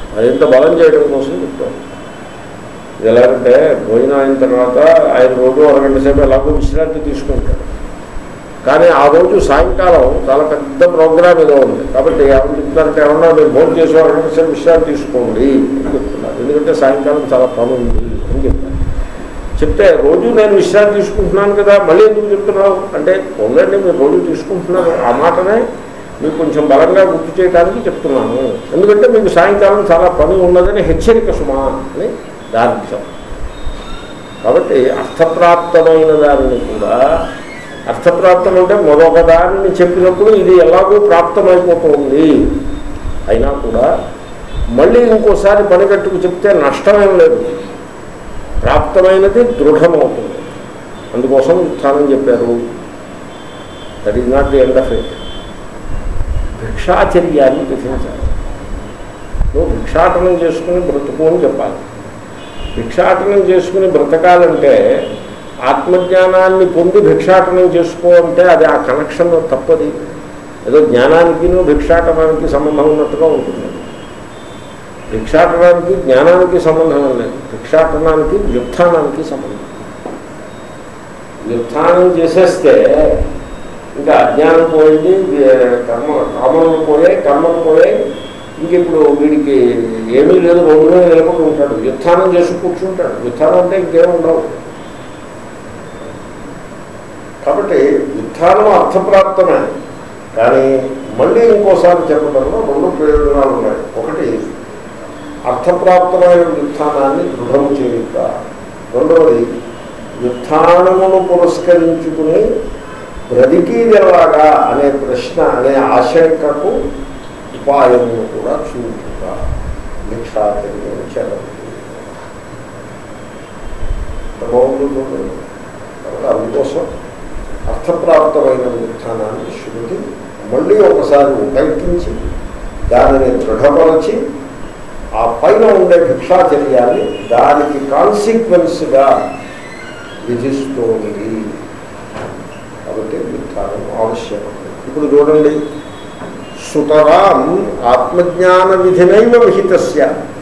మరింత బలం చేయడం కోసం చెప్తాం ఇది ఎలాగంటే భోజనం అయిన తర్వాత ఆయన రోజు అరగంట సేపు ఎలాగో విశ్రాంతి తీసుకుంటాడు కానీ ఆ రోజు సాయంకాలం చాలా పెద్ద ప్రోగ్రామ్ ఏదో ఉంది కాబట్టి ఎవరు చెప్తారంటే ఏమన్నా మీరు భోజనం చేసి అరగంట సేపు విశ్రాంతి తీసుకోండి అని చెప్తున్నారు ఎందుకంటే సాయంకాలం చాలా పని ఉంది అని చెప్తారు చెప్తే రోజు నేను విశ్రాంతి తీసుకుంటున్నాను కదా మళ్ళీ ఎందుకు చెప్తున్నావు అంటే ఉందండి మీరు రోజు తీసుకుంటున్నారు ఆ మాటనే మీకు కొంచెం బలంగా గుర్తు చేయడానికి చెప్తున్నాను ఎందుకంటే మీకు సాయంకాలం చాలా పని ఉన్నదని హెచ్చరిక సుమా అని దార్ఢ్యం కాబట్టి అర్థప్రాప్తమైన దానిని కూడా అర్థప్రాప్తం అంటే మరొక దానిని చెప్పినప్పుడు ఇది ఎలాగో ప్రాప్తమైపోతుంది అయినా కూడా మళ్ళీ ఇంకోసారి పనిగట్టుకు చెప్తే నష్టమేం లేదు ప్రాప్తమైనది దృఢమవుతుంది అందుకోసం ఉత్థానం చెప్పారు that is not the end of it భిక్షాచర్యాన్ని విధించాలి నువ్వు భిక్షాటనం చేసుకుని బ్రతుకు అని చెప్పాలి భిక్షాటనం చేసుకుని బ్రతకాలంటే ఆత్మజ్ఞానాన్ని పొంది భిక్షాటనం చేసుకో అంటే అది ఆ కనెక్షన్ తప్పది ఏదో జ్ఞానానికి భిక్షాటనానికి సంబంధం ఉన్నట్టుగా ఉంటుంది భిక్షాటనానికి జ్ఞానానికి సంబంధం లేదు భిక్షాటనానికి వ్యుత్థానానికి సంబంధం వ్యుత్థానం చేసేస్తే ఇంకా అజ్ఞానం పోయింది కర్మ కామలు పోయాయి కర్మలు పోయాయి ఇంక ఇప్పుడు వీడికి ఏమీ లేదు రోజునే నిలబడి ఉంటాడు వ్యుత్థానం చేసి కూర్చుంటాడు వ్యుత్థానం అంటే ఇంకేం ఉండవు కాబట్టి వ్యుత్థానం అర్థప్రాప్తమే కానీ మళ్ళీ ఇంకోసారి చెప్పడంలో రెండు ప్రయోజనాలు ఉన్నాయి ఒకటి అర్థప్రాప్తమైన వ్యుత్థానాన్ని దృఢము చేయుట రెండవది వ్యుత్థానమును పురస్కరించుకుని బ్రతికీదెలాగా అనే ప్రశ్న అనే ఆశంకకు ఉపాయమును కూడా చూపుట భిక్షాచర్యం చెరదు బాగుంటుందో కాబట్టి అందుకోసం అర్థప్రాప్తమైన వ్యుత్థానాన్ని శృతి మళ్ళీ ఒకసారి ఉపయోగించి దానిని దృఢపరచి ఆ పైన ఉండే భిక్షాచర్యాన్ని దానికి కాన్సిక్వెన్స్గా విధిస్తోంది కాబట్టి వ్యుత్థానం ఆవశ్యకం ఇప్పుడు చూడండి సుతరాం ఆత్మజ్ఞాన విధినైవ విహితస్య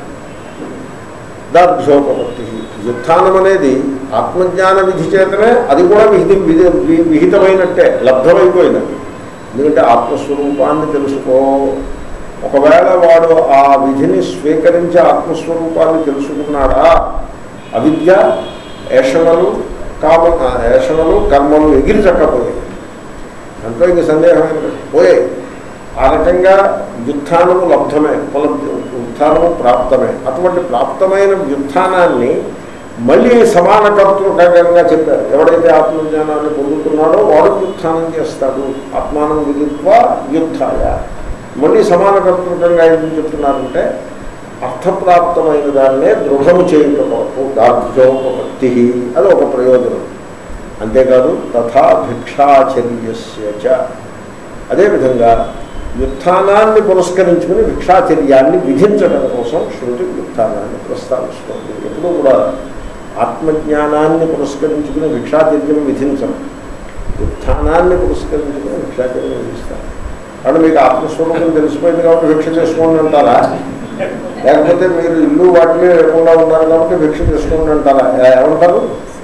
దార్ఢ్యోపపత్తి వ్యుత్థానం అనేది ఆత్మజ్ఞాన విధి చేతనే అది కూడా విహిత విధి- విహితమైనట్టే లబ్ధమైపోయినది ఎందుకంటే ఆత్మస్వరూపాన్ని తెలుసుకో ఒకవేళ వాడు ఆ విధిని స్వీకరించి ఆత్మస్వరూపాన్ని తెలుసుకున్నాడా అవిద్య ఏషణలు కామ ఏషణలు కర్మలు ఎగిరి చక్కపోయాయి దాంట్లో ఇంక సందేహం ఏం లేదు. పోయాయి ఆ రకంగా వ్యుత్థానము లబ్ధమే ఉపలబ్ధి ఉత్థానము ప్రాప్తమే అటువంటి ప్రాప్తమైన వ్యుత్థానాన్ని మళ్ళీ సమాన కర్తృకంగా చెప్పారు ఎవడైతే ఆత్మజ్ఞానాన్ని పొందుతున్నాడో వాడు వ్యుత్థానం చేస్తాడు ఆత్మానం విదిత్వ వ్యుత్థాయ మళ్ళీ సమాన కర్తృకంగా ఏం చెప్తున్నారంటే అర్థప్రాప్తమైన దాన్నే దృఢము చేయుట కొరకు దార్ఢ్యోపత్తి అది ఒక ప్రయోజనం అంతేకాదు తథా భిక్షాచర్యస్య చ అదేవిధంగా వ్యుత్థానాన్ని పురస్కరించుకుని భిక్షాచర్యాన్ని విధించడం కోసం శృతి వ్యుత్థానాన్ని ప్రస్తావిస్తుంది ఎప్పుడూ కూడా ఆత్మజ్ఞానాన్ని పురస్కరించుకుని భిక్షాచర్యం విధించడం వ్యుత్థానాన్ని పురస్కరించుకుని భిక్షాచర్యం విధిస్తారు కాబట్టి మీకు ఆత్మస్వరూపం తెలిసిపోయింది కాబట్టి భిక్ష చేసుకోండి అంటారా లేకపోతే మీరు ఇల్లు వాటిని లేకుండా ఉన్నారు కాబట్టి భిక్ష చేసుకోండి అంటారా ఏ- ఏమంటారు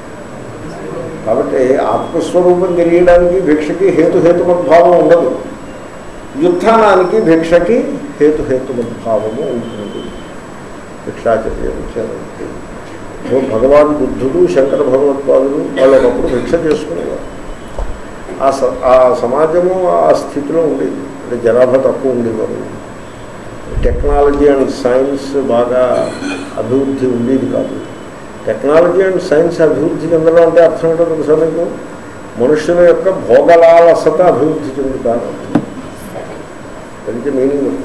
కాబట్టి ఆత్మస్వరూపం తెలియడానికి భిక్షకి హేతుహేతుమద్భావం ఉండదు యుద్ధానానికి భిక్షకి హేతుహేతుమద్భావము ఉంటుంది భిక్షాచర్యం చేరంతి ఓ భగవాన్ బుద్ధుడు శంకర భగవత్పాదులు వాళ్ళు ఒకప్పుడు భిక్ష చేసుకునేవారు ఆ స ఆ సమాజము ఆ స్థితిలో ఉండేది అంటే జనాభా తక్కువ ఉండేవారు టెక్నాలజీ అండ్ సైన్స్ బాగా అభివృద్ధి ఉండేది కాదు టెక్నాలజీ అండ్ సైన్స్ అభివృద్ధి చెందడం అంటే అర్థం ఏంటో తెలుసా మీకు మనుషుల యొక్క భోగలాలసత అభివృద్ధి చెందుతారు దానికి మీనింగ్ ఉంది.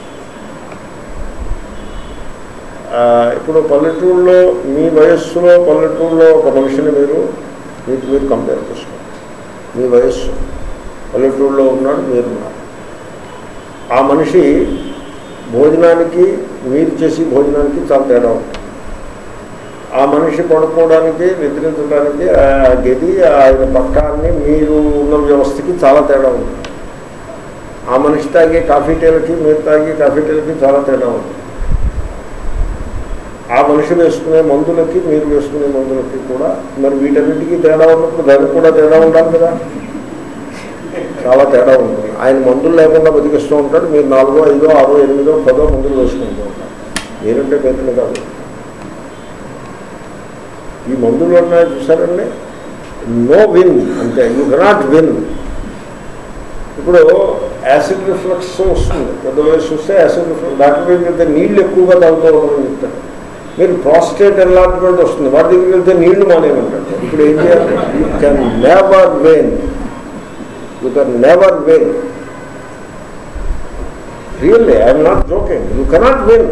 ఆ, ఇప్పుడు పల్లెటూరులో మీ వయస్సులో పల్లెటూరులో ఒక మనిషిని మీరు మీకు మీరు కంపేర్ చేసుకోండి మీ వయస్సు పల్లెటూరులో ఉన్నాడు మీరున్నారు ఆ మనిషి భోజనానికి మీరు చేసి భోజనానికి చాలా తేడా ఉంది ఆ మనిషి పడుకోవడానికి నిద్రించడానికి ఆ గది ఆయన పక్కాన్ని మీరు ఉన్న వ్యవస్థకి చాలా తేడా ఉంది ఆ మనిషి తాగే కాఫీ టీలకి మీరు తాగే కాఫీ టీలకి చాలా తేడా ఉంది ఆ మనిషి వేసుకునే మందులకి మీరు వేసుకునే మందులకి కూడా మరి వీటన్నిటికీ తేడా ఉన్నప్పుడు దానికి కూడా తేడా ఉండాలి కదా చాలా తేడా ఉంటుంది ఆయన మందులు లేకుండా బతికిస్తూ ఉంటాడు మీరు నాలుగో ఐదో ఆరో ఎనిమిదో పదో మందులు వేసుకుంటూ ఉంటారు మీరంటే పేదలు కాదు ఈ మందులు ఉన్నాయి చూసారండి నో విన్ అంటే యూ కెనాట్ విన్ ఇప్పుడు యాసిడ్ రిఫ్లక్స్ వస్తుంది పెద్ద వయసు వస్తే యాసిడ్ రిఫ్లక్స్ డాక్టర్ దగ్గరికి వెళ్తే నీళ్ళు ఎక్కువగా తాగుతూ ఉండమని చెప్తారు మీరు ప్రాస్టేట్ ఎన్లార్జ్మెంట్ వస్తుంది వాటి దగ్గరికి వెళ్తే నీళ్లు మానేయమంటారు ఇప్పుడు ఏం చేయాలి you can never win you can never win really I'm not joking you cannot win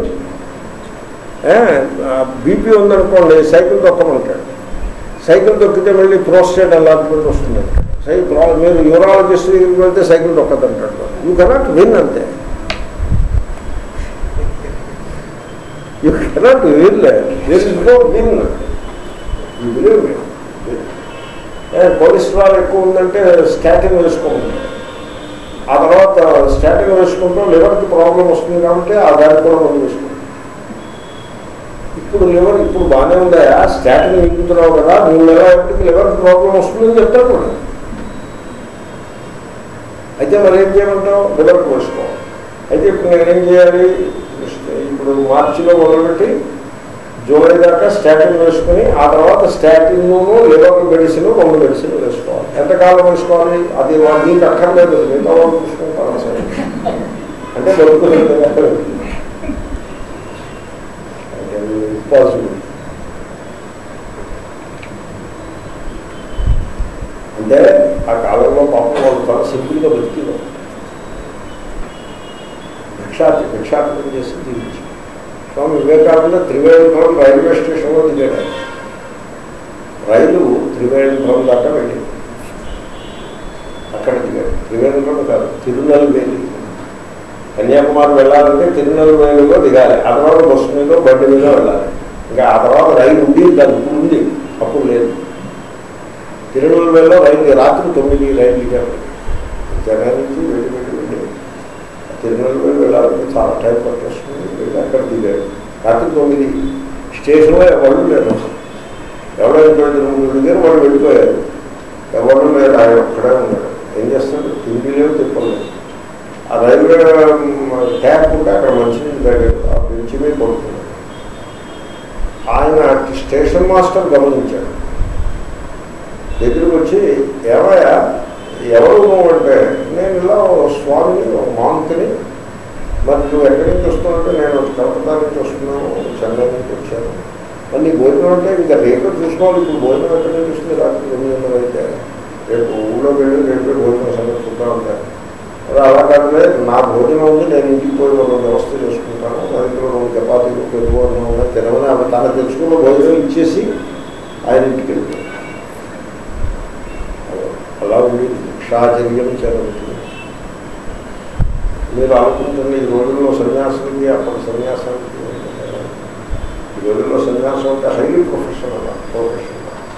BP ఉందనుకోండి సైకిల్ తొక్కమంటాడు సైకిల్ తొక్కితే మళ్ళీ ప్రోస్టేట్ ఎన్లార్జ్మెంట్ వస్తుందంట సైకిల్ మీరు యూరాలజిస్ట్ దగ్గరికి వెళ్తే సైకిల్ తొక్కదంటాడు యూ కెనాట్ విన్ అంతే you cannot win this is no win you believe మీ కొలెస్ట్రాల్ ఎక్కువ ఉందంటే స్టాటిన్ వేసుకోమంటారు ఆ తర్వాత స్టాటిన్ వేసుకుంటూ లివర్కి ప్రాబ్లం వస్తుంది కాబట్టి ఆ దానికి కూడా మందు వేసుకుంటాం ఇప్పుడు లివర్ ఇప్పుడు బాగానే ఉందా స్టాటిన్ మింగుతున్నావు కదా నువ్వు లివర్ ఎప్పటికి లివర్ ప్రాబ్లం వస్తుందని చెప్తాను కూడా అయితే మరి ఏం చేయమంటావు లివర్కి వేసుకో అయితే ఇప్పుడు నేనేం చేయాలి ఇప్పుడు మార్చిలో మొదలుపెట్టి జూలై దాకా స్టాటిన్ వేసుకుని ఆ తర్వాత స్టాటిన్ను లివర్ మెడిసిన్ రెండు మెడిసిన్ వేసుకోవాలి ఎంతకాలం వేసుకోవాలి అది వా- నీకు అక్కర్లేదు మిగతా వాళ్ళు చూసుకుంటారు సరే అంటే బతుకులేదు పాసిబుల్ అంటే ఆ కాలంలో పాపం వాళ్ళు చాలా సింపుల్గా బతికిలో భిక్షార్థి భిక్షార్థం చేసి జీవించారు స్వామి వివేకానంద త్రివేణిపురం రైల్వే స్టేషన్లో దిగాడు ఆయన. రైలు త్రివేణిపురం దాకా వెళ్ళింది అక్కడ దిగాడు త్రివేణిపురం కాదు తిరునల్వేలి కన్యాకుమారి వెళ్ళాలంటే తిరునల్వేలిలో దిగాలి ఆ తర్వాత బస్సు మీద బండి మీద వెళ్ళాలి ఇంకా ఆ తర్వాత రైలు ఉంది దాని ఇప్పుడు ఉంది అప్పుడు లేదు తిరునల్వేలిలో రైలు రాత్రి తొమ్మిది రైలు దిగారు జగన్ నుంచి వెళ్ళి వెళ్ళి వెళ్ళి తిరునల్వేలి వెళ్ళాలంటే చాలా టైం పట్టేస్తుంది వెళ్ళి అక్కడ దిగాడు రాత్రి తొమ్మిది స్టేషన్లో ఎవరు లేరు ఎవరో ఇంటి ముగ్గురు దిగారు వాళ్ళు వెళ్ళిపోయారు ఎవరు లేరు ఆయన ఒక్కడే ఉన్నాడు ఏం చేస్తాడు తిండి లేవు తిప్పలేదు ఆ రైల్వే ట్యాప్ ఉంటే అక్కడ మంచినీళ్ళు తాగాడు ఆ బెంచ్ మీద పడుతున్నాడు ఆయన స్టేషన్ మాస్టర్ గమనించాడు దగ్గరికి వచ్చి ఏమయ్యా ఎవరు నువ్వు అంటే నేను ఇలా ఓ స్వామిని ఒక మాంకుని మరి నువ్వు ఎక్కడి నుంచి వస్తున్నావంటే నేను కలకత్తా నుంచి వస్తున్నాను చెన్నై నుంచి వచ్చాను మరి నీ భోజనం అంటే ఇంకా రేపు చూసుకోవాలి ఇప్పుడు భోజనం ఎక్కడి నుంచి వస్తుంది రాత్రి ఎనిమిదిన్నర అయితే రేపు ఊళ్ళో వెళ్ళి రేపే భోజనం సంగతి చూద్దాం ఉంటాను అదే అలా కాదులే నా భోజనం ఉంది నేను ఇంటికి పోయి ఒక వ్యవస్థ చేసుకుంటాను నా దగ్గర రెండు చపాతీలు పెరుగు అన్నం ఉన్నాయి తినమని ఆమె తన తెచ్చుకున్న భోజనం ఇచ్చేసి ఆయన ఇంటికి వెళ్తాను అలా ఉంది భిక్షాచర్యం జరుగుతుంది మీరు అనుకుంటున్న ఈ రోజుల్లో సన్యాసానికి అప్పటి సన్యాసానికి ఈ రోజుల్లో సన్యాసం అంటే హైలీ ప్రొఫెషనల్ ప్రొఫెషనల్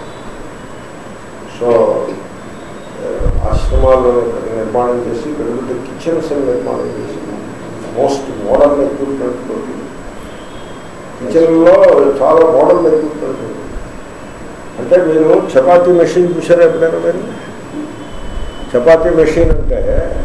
సో ఆశ్రమాల్లో నిర్మాణం చేసి పెద్ద పెద్ద కిచెన్స్ నిర్మాణం చేసి మోస్ట్ మోడర్న్ ఎక్విప్మెంట్ తోటి కిచెన్లో చాలా మోడర్న్ ఎక్విప్మెంట్ ఉంది అంటే మీరు చపాతీ మెషిన్ చూసారా ఎప్పుడైనా మీరు చపాతీ మెషిన్ అంటే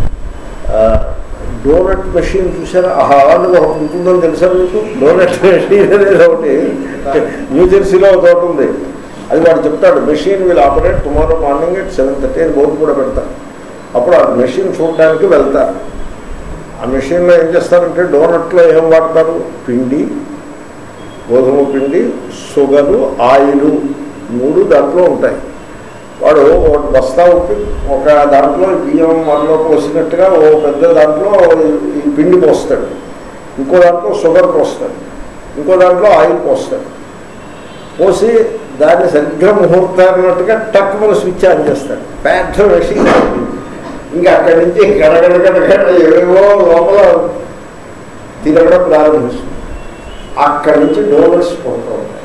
డోనట్ మెషిన్ చూసారా ఆహా అలాంటిది ఒకటి ఉంటుందని తెలుసా మీకు డోనట్ మెషిన్ అనేది ఒకటి న్యూజెర్సీలో ఒక చోట ఉంది అది వాడు చెప్తాడు machine will operate tomorrow morning at seven thirty అని బోర్డు కూడా పెడతారు అప్పుడు ఆ మెషిన్ చూడడానికి వెళ్తారు ఆ మెషిన్లో ఏం చేస్తారంటే డోనట్లో ఏం వాడతారు పిండి గోధుమ పిండి షుగరు ఆయిల్ మూడు దాంట్లో ఉంటాయి వాడు ఒక బస్తా ఉప్పి ఒక దాంట్లో బియ్యం మనలో పోసినట్టుగా ఓ పెద్ద దాంట్లో ఈ పిండి పోస్తాడు ఇంకో దాంట్లో షుగర్ పోస్తాడు ఇంకో దాంట్లో ఆయిల్ పోస్తాడు పోసి దాన్ని సరిగ్గా ముహూర్తాన్నట్టుగా టక్ మన స్విచ్ ఆన్ చేస్తాడు పెద్ద మెషిన్ ఇంకా అక్కడి నుంచి గడగడ గడగడ ఏవేవో లోపల తిరగడం ప్రారంభిస్తుంది అక్కడి నుంచి డోనట్స్ పోతూ ఉంటాయి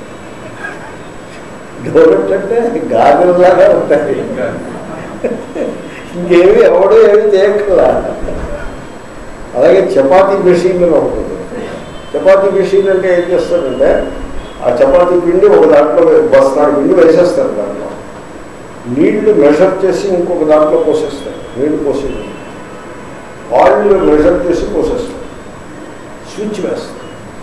డోనట్ అంటే గాజులాగా ఉంటాయి ఇంకేమి ఎవడు ఏమి చేయక్కర్లా అలాగే చపాతీ మెషిన్ ఉంటుంది చపాతీ మెషిన్ అంటే ఏం చేస్తాడంటే ఆ చపాతీ పిండి ఒక దాంట్లో బస్తాడు పిండి వేసేస్తారు దాంట్లో నీళ్లు మెషర్ చేసి ఇంకొక దాంట్లో పోసేస్తారు నీళ్లు పోసేది ఆయిల్ మెషర్ చేసి పోసేస్తారు స్విచ్ వేస్తారు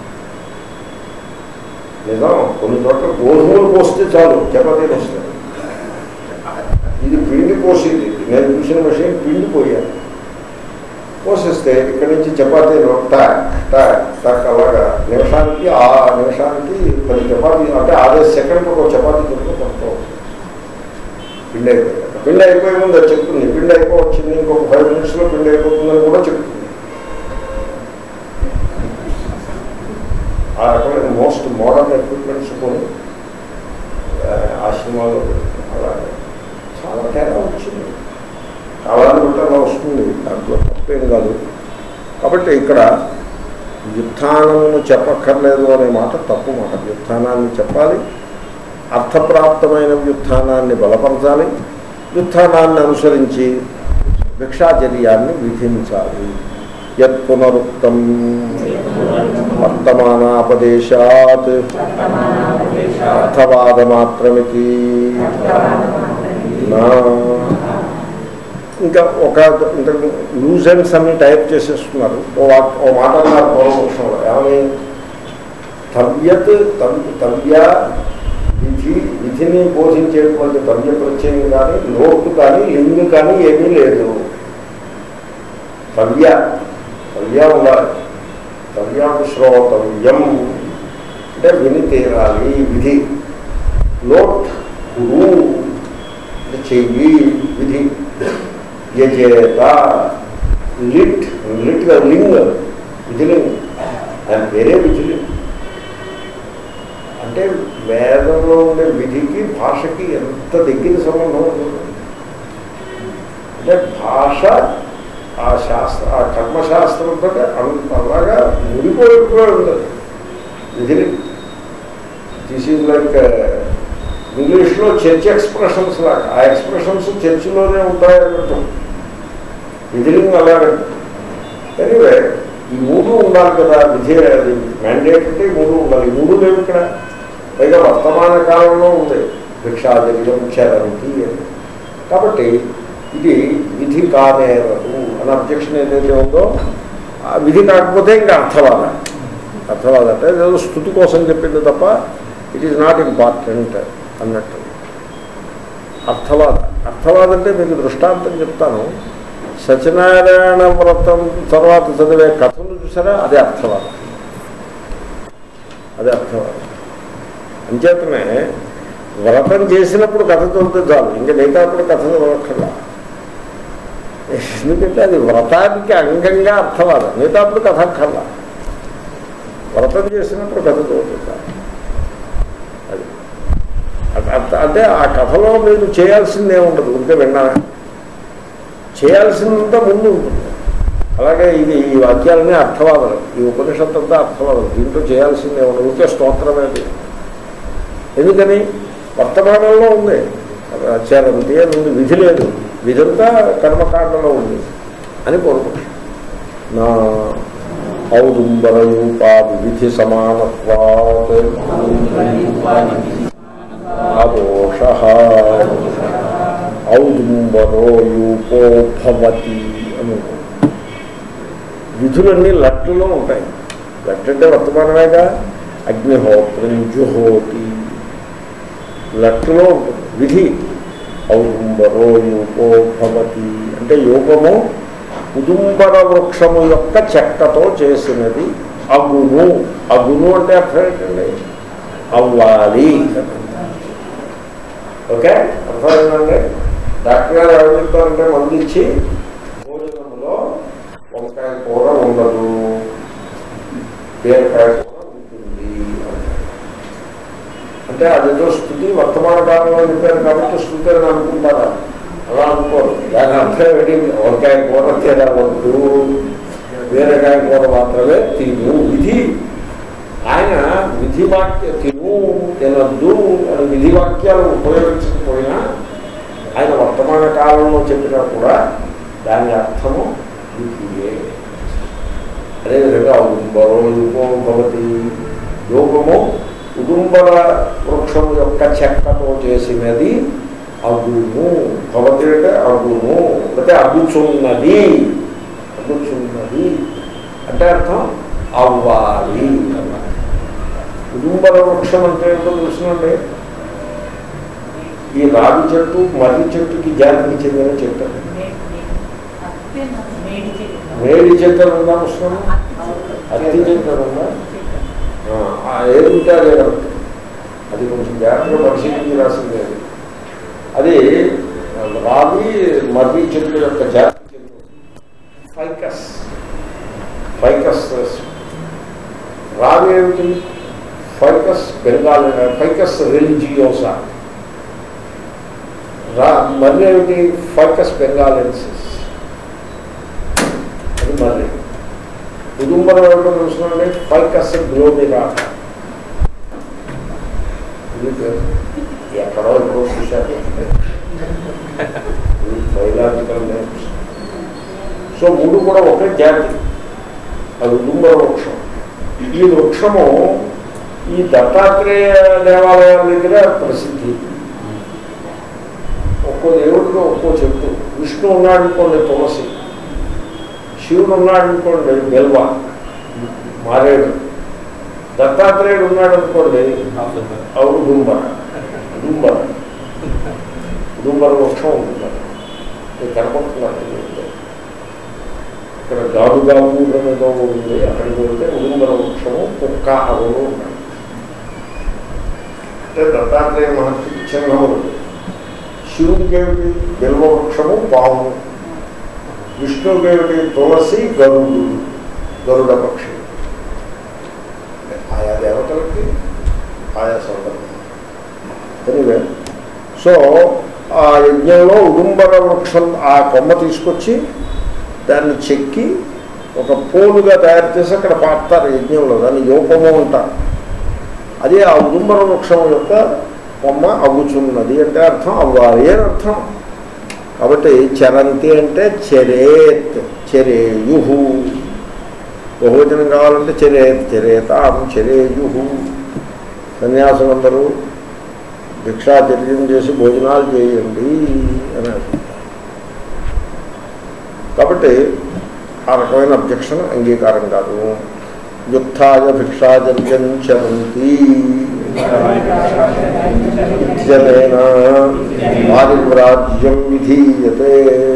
లేదా కొన్ని చోట్ల గోధుమలు పోస్తే చాలు చపాతీలు వస్తాయి ఇది పిండి పోసేది నేను చూసిన విషయం పిండి పోయాను పోసేస్తే ఇక్కడి నుంచి చపాతీలు టాక్ టాక్ టాక్ అలాగా నిమిషానికి ఆ నిమిషానికి పది చపాతీ అంటే ఆరే సెకండ్ ఒక చపాతీ చెప్తూ కొనుక్కో పిండి అయిపోయాక పిండి అయిపోయే ముందు అది చెప్తుంది పిండి అయిపోవచ్చింది ఇంకొక ఫైవ్ మినిట్స్లో పిండి అయిపోతుందని కూడా చెప్తుంది ఆ రకమైన మోస్ట్ మోడర్న్ ఎక్విప్మెంట్స్ కొని ఆ, ఆశ్రమాలు అలాగే చాలా తేడా వచ్చింది కాలాన్ని బట్టి అలా వస్తుంది దాంట్లో తప్పేం కాదు కాబట్టి ఇక్కడ వ్యుత్థానమును చెప్పక్కర్లేదు అనే మాట తప్పు మాట వ్యుత్థానాన్ని చెప్పాలి అర్థప్రాప్తమైన వ్యుత్థానాన్ని బలపరచాలి వ్యుత్థానాన్ని అనుసరించి భిక్షాచర్యాన్ని విధించాలి యత్ పునరుక్తం వర్తమానాపదేశాత్ అర్థవాదమాత్రమితి నా ఇంకా ఒక ఇంతకు లూజెన్స్ అన్ని టైప్ చేసేస్తున్నారు ఓ వా- ఓ మాట అన్నారు పూర్వపక్షంలో ఏమని తవ్యత్ తవ్- తవ్య విధి విధిని బోధించేటువంటి తవ్య ప్రత్యయం కానీ లోటు కానీ లింగు కానీ ఏమీ లేదు తవ్య తవ్య ఉండాలి తవ్యాన్ని శ్రోతవ్యం అంటే విని తీరాలి విధి లోట్ గురు అంటే చెయ్యి విధి యజేత లిట్ లిట్ లింగ్ విధిలింగ్ దాని పేరే విధిలింగ్ అంటే వేదంలో ఉండే విధికి భాషకి ఎంత దగ్గర సంబంధం ఉంటుంది అంటే భాష ఆ శాస్త్ర ఆ కర్మశాస్త్రంతో అంత అలాగా ముడిపోయిపోయి ఉంటుంది విధిలి దిస్ ఈజ్ లైక్ ఇంగ్లీష్లో చర్చ్ ఎక్స్ప్రెషన్స్ లాగా ఆ ఎక్స్ప్రెషన్స్ చర్చిలోనే ఉంటాయన్నట్టు విధిలింగ్ అలాగే ఎనీవే ఈ మూడు ఉండాలి కదా విధి అది మ్యాండేట్ అంటే ఈ మూడు ఉండాలి ఈ మూడు లేవు ఇక్కడ పైగా వర్తమాన కాలంలో ఉంది భిక్షాచర్యం చరంతి అని కాబట్టి ఇది విధి కానేరదు అని అబ్జెక్షన్ ఏదైతే ఉందో ఆ విధి కాకపోతే ఇంకా అర్థవాద అర్థవాద అంటే ఏదో స్థుతి కోసం చెప్పింది తప్ప ఇట్ ఈజ్ నాట్ ఇంపార్టెంట్ అన్నట్టు అర్థవాద అర్థవాద అంటే మీకు దృష్టాంతం చెప్తాను సత్యనారాయణ వ్రతం తర్వాత చదివే కథలు చూసారా అదే అర్థవాదం అదే అర్థవాదం అంచేతనే వ్రతం చేసినప్పుడు కథ చదివితే చాలు ఇంకా మిగతాప్పుడు కథ చదవక్కర్లా ఎందుకంటే అది వ్రతానికి అంగంగా అర్థవాదం మిగతాప్పుడు కథ అక్కర్లా వ్రతం చేసినప్పుడు కథ చదివితే చాలు అది అట్- అట్- అంటే ఆ కథలో మీరు చేయాల్సిందే ఉండదు ఉంటే విన్నా చేయాల్సిందంత ముందు ఉంటుంది అలాగే ఇది ఈ వాక్యాలన్నీ అర్థవాదాలు ఈ ఉపనిషత్తు అంతా అర్థవాదాలు దీంట్లో చేయాల్సిందే ఉండదు ఉంటే స్తోత్రమేది ఎందుకని వర్తమానంలో ఉంది చరంతి అని ఉంది విధి లేదు విధంతా కర్మకాండలో ఉంది అని కోరుకుంటున్నాను నా ఔదుంబరూపా విధి సమానత్వాత్ అదోష ఔదుంబరో యూపో భవతి అని ఉంటుంది. విధులన్నీ లట్టులో ఉంటాయి లట్టు అంటే వర్తమానమేగా అగ్నిహోత్రం జుహోతి లట్టులో ఉంటుంది విధి ఔదుంబరో యూపో భవతి అంటే యూపము ఉదుంబర వృక్షము యొక్క చెక్కతో చేసినది అగును అగును అంటే అర్థం ఏంటండి అవ్వాలి ఓకే అర్థమైందండి డాక్టర్ గారు ఎవరు చెప్తారంటే మందు ఇచ్చి భోజనంలో వంకాయ కూర ఉండదు బీరకాయ కూర ఉంటుంది అంటారు. అంటే అదేదో స్థుతి వర్తమాన కాలంలో చెప్పారు కాబట్టి స్థుతి అని అనుకుంటారా అలా అనుకోరు దాని అర్థం ఏంటి వంకాయ కూర తినవద్దు బీరకాయ కూర మాత్రమే తిను విధి ఆయన విధి వాక్య తిను తినద్దు అని విధి వాక్యాలు ఉపయోగించకపోయినా ఆయన వర్తమాన కాలంలో చెప్పినా కూడా దాని అర్థము విధియే అదేవిధంగా బరో యోగో భవతి యోగము ఉదుంబర వృక్షం యొక్క చెక్కతో చేసినది అగును భవతి అంటే అగును లేకపోతే అగుచున్నది అగుచున్నది అంటే అర్థం అవ్వాలి ఉదుంబర వృక్షం అంటే ఏంటో తెలుసునండి ఈ రాగి చెట్టు మర్రి చెట్టుకి జాతికి చెందిన చెట్టు అది. మేడి చెట్టు అని ఉందా పుస్తకం అత్తి చెట్టు అని ఉందా ఆ, ఆ ఏది ఉంటే అదే కరెక్ట్ అది కొంచెం జాగ్రత్తగా పరిశీలించి రాసింది అది అది రాగి మర్రి చెట్టు యొక్క జాతి ఫైకస్ ఫైకస్ రాగి ఏమిటి ఫైకస్ బెంగాల్ ఫైకస్ రిలిజియోసా రా మర్రి ఏమిటి ఫైకస్ బెంగాలెన్సిస్ అది మర్రి కుటుంబం ఎవరికో తెలుసునండి ఫైకస్ గ్లోమిరా ఇది పేరు. ఎక్కడో ఎక్కడో చూశారు బయలాజికల్ నేమ్స్ సో మూడు కూడా ఒకే జాతి అది ఉదుంబర వృక్షం ఈ వృక్షము ఈ దత్తాత్రేయ దేవాలయాల దగ్గర ప్రసిద్ధి ఒక్కో దేవుడికి ఒక్కో చెట్టు విష్ణు ఉన్నాడు అనుకోండి తులసి శివుడు ఉన్నాడు అనుకోండి బెల్వ మారేడు దత్తాత్రేయుడు ఉన్నాడు అనుకోండి అవును దుంబర దుంబర దుంబర వృక్షం ఉంటుంది ఇది కనపడుతున్నారు ఇక్కడ గాడుగాపూర్ అనేదో ఉంది అక్కడికి వెళ్తే ఉదుంబర వృక్షము కుక్క అవును ఉన్నాయి అంటే దత్తాత్రేయ మహర్షికి చిహ్నములు శివుడికి ఏమిటి బిల్వ వృక్షము పాము విష్ణువుకి ఏమిటి తులసి గరుడు గరుడ పక్షి ఆయా దేవతలకి ఆయా సందర్భం ఎనివే సో ఆ యజ్ఞంలో ఉడుంబర వృక్షం ఆ కొమ్మ తీసుకొచ్చి దాన్ని చెక్కి ఒక పోలుగా తయారు చేసి అక్కడ పాపుతారు యజ్ఞంలో దాన్ని యోపము అంటారు అదే ఆ ఉదుంబర వృక్షం యొక్క కొమ్మ అగుచున్నది అంటే అర్థం అవ్వాలి అని అర్థం కాబట్టి చరంతి అంటే చెరేత్ చెరేయు బహువచనం కావాలంటే చెరేత్ చెరేతాం చెరేయు సన్యాసం అందరూ భిక్షాచర్యం చేసి భోజనాలు చేయండి అని అంటారు కాబట్టి ఆ రకమైన అబ్జెక్షన్ అంగీకారం కాదు యుక్తాయ భిక్షాచర్యం చరంతి ఇత్యనేన పారివ్రాజ్యం విధీయతే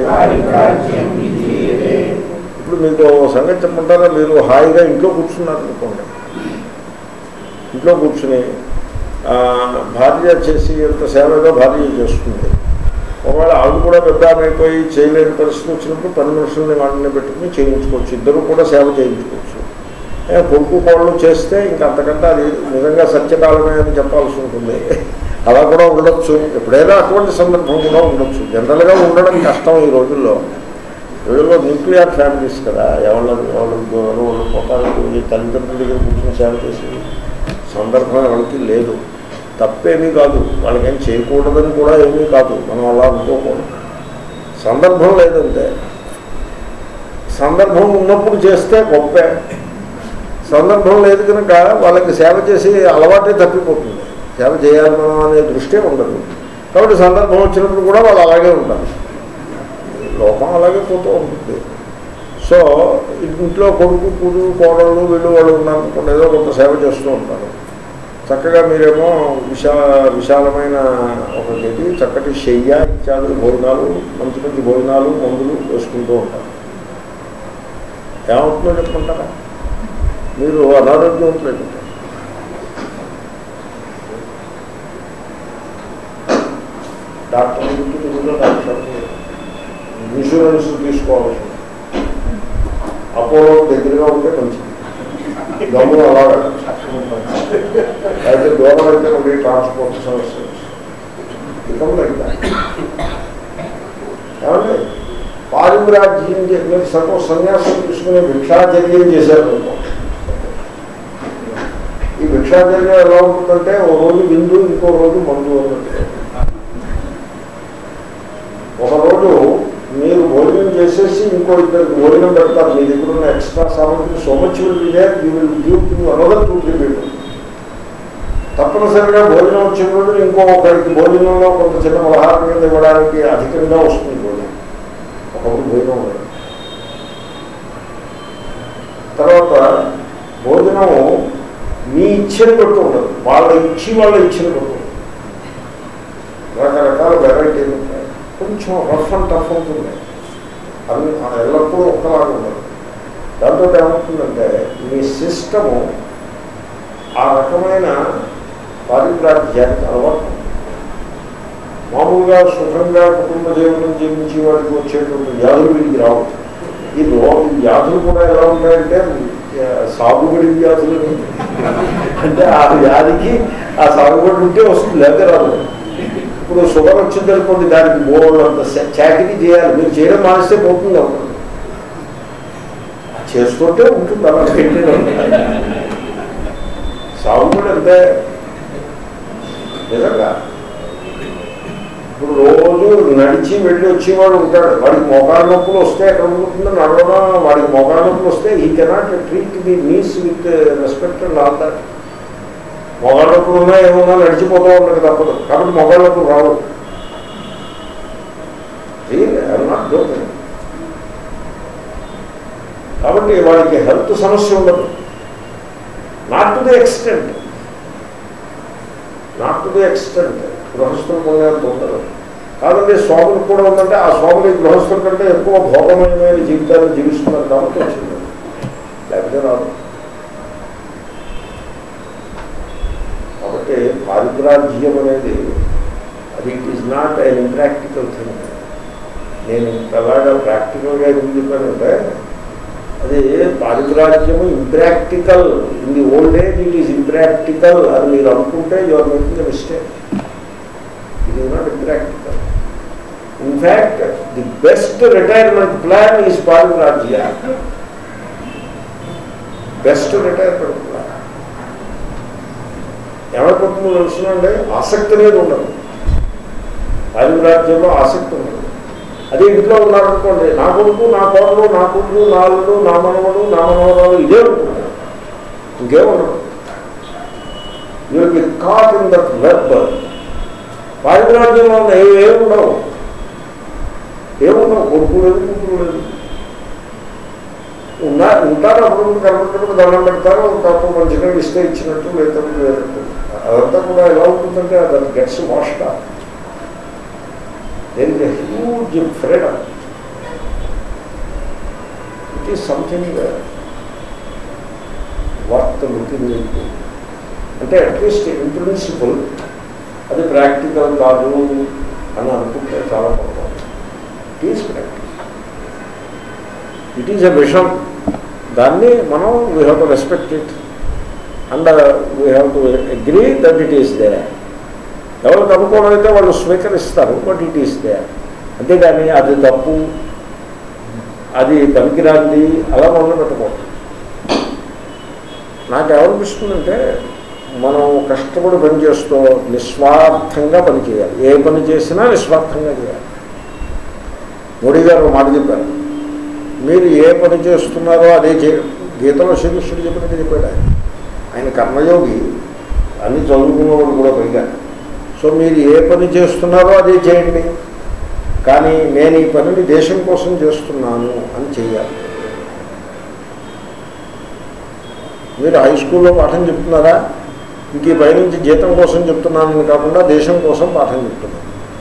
ఇప్పుడు మీకు ఓ సంగతి చెప్పమంటారా మీరు హాయిగా ఇంట్లో కూర్చున్నారు అనుకోండి ఇంట్లో కూర్చుని ఆ, భార్య చేసి ఎంత సేవగా భార్య చేస్తుంది ఒకవేళ ఆవిడ కూడా పెద్ద ఆమె అయిపోయి చేయలేని పరిస్థితి వచ్చినప్పుడు పని మనుషుల్ని వాటిని పెట్టుకుని చేయించుకోవచ్చు ఇద్దరు కూడా సేవ చేయించుకోవచ్చు ఏ, కొడుకు కోళ్ళు చేస్తే ఇంకా అంతకంటే అది నిజంగా సత్యకాలమే అని చెప్పాల్సి ఉంటుంది అలా కూడా ఉండొచ్చు ఎప్పుడైనా అటువంటి సందర్భం కూడా ఉండొచ్చు జనరల్గా ఉండడం కష్టం ఈ రోజుల్లో ఈ రోజుల్లో న్యూక్లియర్ ఫ్యామిలీస్ కదా ఎవరి ఎవరు ఎవరు వాళ్ళు పోతారు ఈ తల్లిదండ్రుల దగ్గర కూర్చొని సేవ చేసి సందర్భం ఎవరికి లేదు తప్పేమీ కాదు వాళ్ళకేం చేయకూడదని కూడా ఏమీ కాదు మనం అలా అనుకోకూడదు సందర్భం లేదంటే సందర్భం ఉన్నప్పుడు చేస్తే గొప్పే సందర్భం లేదు కనుక వాళ్ళకి సేవ చేసి అలవాటే తప్పిపోతుంది సేవ చేయాలి మనం అనే దృష్టే ఉండదు కాబట్టి సందర్భం వచ్చినప్పుడు కూడా వాళ్ళు అలాగే ఉంటారు లోకం అలాగే పోతూ ఉంటుంది సో ఇంట్లో కొడుకు కూడు కోడళ్ళు వీళ్ళు వాళ్ళు ఉన్నారనుకోండి ఏదో కొంత సేవ చేస్తూ ఉంటారు చక్కగా మీరేమో విశా విశాలమైన ఒక గది చక్కటి శయ్య ఇత్యాదులు భోజనాలు మంచి మంచి భోజనాలు మందులు వేసుకుంటూ ఉంటారు ఏమవుతుందో చెప్పుకుంటారా మీరు అనారోగ్యవంతులు డాక్టర్ గురించి మీరు డాక్టర్ ఇన్సూరెన్స్ తీసుకోవాల్సి ఉంటుంది. అపోలో దగ్గరగా ఉంటే మంచిది గమ్మున అలాగా అయితే దూరం అయితే ఉండే ట్రాన్స్పోర్ట్ సమస్య ఇకం లేదా ఏమండి పారివ్రాజ్యం చే- మీరు సపోజ్ సన్యాసం తీసుకుని భిక్షాచర్యం చేశారు అనుకో. ఈ భిక్షాచర్యం ఎలా ఉంటుందంటే ఓ రోజు విందు ఇంకో రోజు మందు అన్నట్టు ఒక రోజు మీరు భోజనం చేసేసి ఇంకో ఇద్దరికి భోజనం పెడతారు మీ దగ్గర ఉన్న ఎక్స్ట్రా సామాగ్రి so much will be there you will give to another two three people తప్పనిసరిగా భోజనం వచ్చిన రోజు ఇంకో ఒకరికి భోజనంలో కొంత చిన్న పలహారం కింద ఇవ్వడానికి అధికంగా వస్తుంది భోజనం ఒకప్పుడు భోజనం ఉండదు తర్వాత భోజనం మీ ఇచ్చని బట్టి ఉండదు వాళ్ళ ఇచ్చి వాళ్ళ ఇచ్చిన బట్టి ఉండదు రకరకాల వెరైటీలు ఉంటాయి కొంచెం రఫ్ అండ్ టఫ్ ఉంటుంది అవి ఎల్లప్పుడూ ఒక్కలాగా ఉండదు దాంతో ఏమవుతుందంటే మీ సిస్టము ఆ రకమైన పారిప్రాజ్యానికి అలవాటు మామూలుగా సుఖంగా కుటుంబ జీవనం జీవించే వాడికి వచ్చేటువంటి వ్యాధులు వీడికి రావు ఈ రో ఈ వ్యాధులు కూడా ఎలా ఉంటాయంటే ఆ, సాగుబడి వ్యాధులు అంటే ఆ వ్యాధికి ఆ సాగుబడి ఉంటే వస్తుంది లేకపోతే రాదు ఇప్పుడు షుగర్ వచ్చింది అనుకోండి దానికి బోర్డు చాకరీ చేయాలి మీరు చేయడం మానేస్తే పోతుంది అప్పుడు చేస్తుంటే ఉంటుంది అలా పెట్టడం సాగుబడి అంటే నిజంగా ఇప్పుడు రోజు నడిచి వెళ్ళి వచ్చేవాడు ఉంటాడు వాడికి మోకాళ్ళ నొప్పులు వస్తే ఎక్కడ ఉంటుందో నడవడం వాడికి మోకాళ్ళ నొప్పులు వస్తే ఈ cannot treat the knees with respect and all that మొగాళ్ళ నొప్పులు ఉన్నా ఏమన్నా నడిచిపోతూ ఉండదు తప్పదు కాబట్టి మొగాళ్ళ నొప్పులు రావు నాట్ జోకింగ్ కాబట్టి వాడికి హెల్త్ సమస్య ఉండదు not to the extent not to the extent గృహస్థులు పొందేంత ఉండదు కాదండి స్వాములకు కూడా ఉందంటే ఆ స్వాములు ఈ గృహస్థుల కంటే ఎక్కువ భోగమయమైన జీవితాన్ని జీవిస్తున్నారు కాబట్టి వచ్చింది లేకపోతే రాదు కాబట్టి పారిద్రాజ్యం అనేది అది it is not I impractical thing నేను అలాగా ప్రాక్టికల్గా ఎందుకు చెప్పానంటే అది పారిద్రాజ్యము impractical in the old age it is impractical అని మీరు అనుకుంటే your making mistake it is not impractical in fact the best retirement plan is పారిద్రాజ్య బెస్ట్ రిటైర్మెంట్ ప్లాన్ ఏమైపోతుందో తెలుసునండి ఆసక్తి అనేది ఉండదు పారిద్రాజ్యంలో ఆసక్తి ఉండదు అదే ఇంట్లో ఉన్నారనుకోండి నా కొడుకు నా కోడలు నా కొడుకు నా అల్లుడు నా మనవడు నా మనవరాలు ఇదే ఉంటుంది ఇంకేముండదు వీళ్ళకి కాట్ ఇన్ దట్ వెబ్ పారిద్రాజ్యంలో ఉన్న ఏ ఏముండవు ఏముండవు కొడుకు లేదు కూతురు లేదు ఉన్నా ఉంటారు అప్పుడు కనబడినప్పుడు దండం పెడతారు తప్ప మంచిగా ఇస్తే ఇచ్చినట్టు లేదా లేనట్టు అదంతా కూడా ఎలా ఉంటుందంటే అది gets washed there is a huge freedom. It is something uh, worth looking into. అంటే అట్లీస్ట్ ఇన్ ప్రిన్సిపల్ అది ప్రాక్టికల్ కాదు అని అనుకుంటే చాలా పొరపాటు it is practical it is a విషం దాన్ని మనం we have to respect it and we have to agree that it is they ఎవరికి అనుకూలం అయితే వాళ్ళు స్వీకరిస్తారు బట్ ఇట్ ఈస్ దే అంతేగాని అది తప్పు అది పనికిరాంది అలా మొదలు పెట్టకూడదు నాకు ఏమనిపిస్తుందంటే మనం కష్టపడి పని చేస్తూ నిస్వార్థంగా పని చేయాలి ఏ పని చేసినా నిస్వార్థంగా చేయాలి మోడీ గారు ఒక మాట చెప్పారు మీరు ఏ పని చేస్తున్నారో అదే చే గీతలో శ్రీకృష్ణుడు చెప్పినట్టు చెప్పాడు ఆయన ఆయన కర్మయోగి అన్ని చదువుకున్నవాడు కూడా పైగా సో మీరు ఏ పని చేస్తున్నారో అదే చేయండి కానీ నేను ఈ పనిని దేశం కోసం చేస్తున్నాను అని చెయ్యాలి మీరు హై స్కూల్లో పాఠం చెప్తున్నారా ఇంక ఈ పైనుంచి జీతం కోసం చెప్తున్నానని కాకుండా దేశం కోసం పాఠం చెప్తున్నాను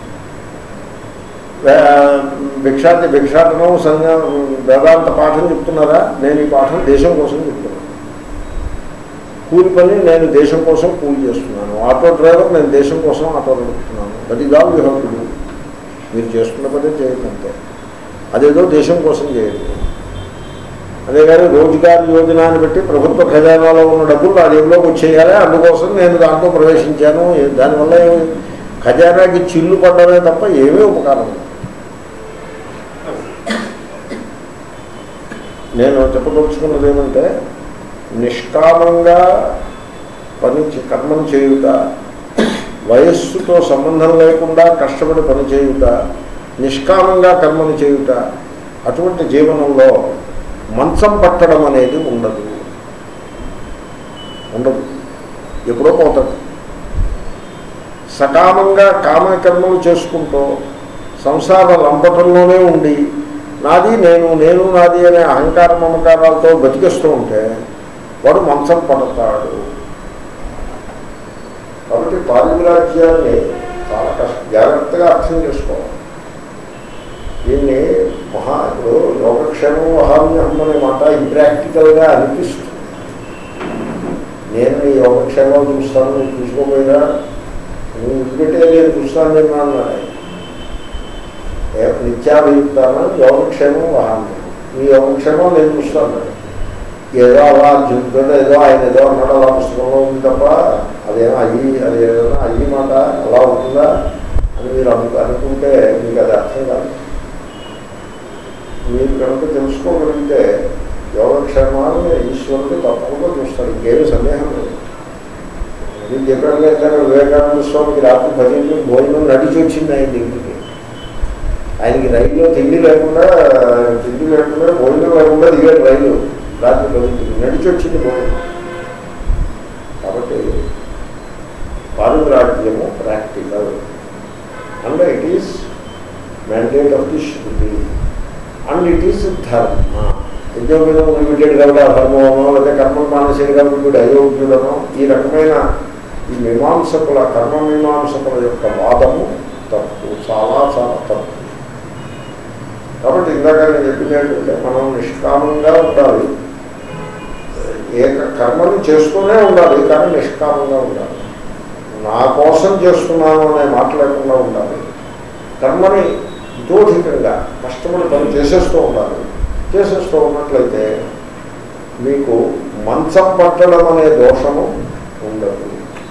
వే- భిక్షాది భిక్షాటనం సంఘ వేదాంత పాఠం చెప్తున్నారా నేను ఈ పాఠం దేశం కోసం చెప్తున్నాను కూలి పని నేను దేశం కోసం కూలి చేస్తున్నాను ఆటో డ్రైవర్ నేను దేశం కోసం ఆటో నడుపుతున్నాను that is all you have to do మీరు చేస్తున్న పని చేయండి అంతే అదేదో దేశం కోసం చేయండి అదే కానీ రోజ్గార్ యోజన అని పెట్టి ప్రభుత్వ ఖజానాలో ఉన్న డబ్బులు నా జేబులోకి వచ్చేయాలి అందుకోసం నేను దాంట్లో ప్రవేశించాను ఏ- దానివల్ల ఏమి ఖజానాకి చిల్లు పడ్డమే తప్ప ఏమీ ఉపకారం లేదు. నేను చెప్పదలుచుకున్నది ఏమంటే నిష్కామంగా పని చే- కర్మను చేయుట వయస్సుతో సంబంధం లేకుండా కష్టపడి పని చేయుట నిష్కామంగా కర్మను చేయుట అటువంటి జీవనంలో మంచం పట్టడం అనేది ఉండదు ఉండదు ఎప్పుడో పోతాడు సకామంగా కామకర్మలు చేసుకుంటూ సంసార లంపటంలోనే ఉండి నాది నేను నేను నాది అనే అహంకార మమకారాలతో బతికిస్తూ ఉంటే వాడు మంచం పడతాడు కాబట్టి పారివిరాజ్యాన్ని చాలా కష్టం జాగ్రత్తగా అర్థం చేసుకోవాలి దీన్ని మహా ఇప్పుడు యోగక్షేమం వహామ్యం అనే మాట ఇంప్రాక్టికల్గా అనిపిస్తుంది నేను నీ యోగక్షేమాలు చూస్తాను నువ్వు చూసుకోపోయినా నువ్వు ఇంటిపెట్టే నేను చూస్తాను నేను అన్నాడు నిత్యాభియుక్తాన యోగక్షేమం వహామ్యం నీ యోగక్షేమం నేను చూస్తాను ఏదో అలా చెబుతుంటే ఏదో ఆయన ఏదో అన్నాడు అలా పుస్తకంలో ఉంది తప్ప అదేమో అయ్యి అది ఏదైనా అయ్యి మాట అలా ఉంటుందా అని మీరు అను అనుకుంటే మీకు అది అర్థం కాదు మీరు కనుక తెలుసుకోగలిగితే యోగక్షేమాన్ని ఈశ్వరుడు తప్పకుండా చూస్తాడు ఇంకేమీ సందేహం లేదు నేను చెప్పాను కదా వివేకానంద స్వామికి రాత్రి పదింటికి భోజనం నడిచి వచ్చింది ఆయన దగ్గరికి ఆయనకి రైల్లో తిండి లేకుండా తిండి లేకుండా భోజనం లేకుండా దిగాడు రైలు రాత్రి పదింటికి నడిచి వచ్చింది భోజనం కాబట్టి పారిరాజ్యము practical and it is mandate of the శృతి అండ్ ఇట్ ఈస్ ధర్మ ఉద్యోగం లిమిటెడ్ కాబట్టి అధర్మమో లేదా కర్మ మానసిక కాబట్టి వీడు అయోగ్యుడనో ఈ రకమైన ఈ మీమాంసకుల కర్మ మీమాంసకుల యొక్క వాదము తప్పు చాలా చాలా తప్పు కాబట్టి ఇందాక నేను చెప్పింది ఏంటంటే మనం నిష్కామంగా ఉండాలి ఏక కర్మని చేస్తూనే ఉండాలి కానీ నిష్కామంగా ఉండాలి నా కోసం చేస్తున్నాను అనే మాట లేకుండా ఉండాలి కర్మని ఇతోధికంగా కష్టపడి పని చేసేస్తూ ఉండాలి చేసేస్తూ ఉన్నట్లయితే మీకు మంచం పట్టడం అనే దోషము ఉండదు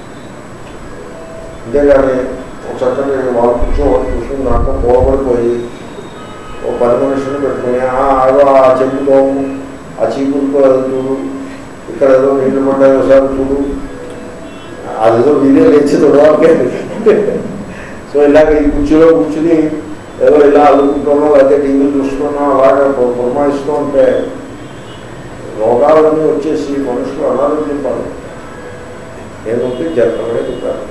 అంతేగాని ఒక చక్కని వాళ్ళు కూర్చోవాలి కూర్చొని దాంట్లో పోగబడిపోయి ఓ పది మనుషులు పెట్టుకుని "ఆ, అదో ఆ చెప్పుతో ఆ చీపులతో అది చూడు ఇక్కడ ఏదో నీళ్లు పడ్డాయి ఒకసారి చూడు అదేదో వీడియో లేచి చూడవాలి సో ఇలాగ ఈ కుర్చీలో కూర్చుని ఏదో ఇలా అల్లుకుంటున్నాం లేకపోతే టీవీలు చూస్తున్నాం అలాగే పు- పురమాయిస్తూ ఉంటే రోగాలన్నీ వచ్చేసి మనుషులు అనారోగ్యం పడదు ఏమంటే జనరల్గా చెప్పారు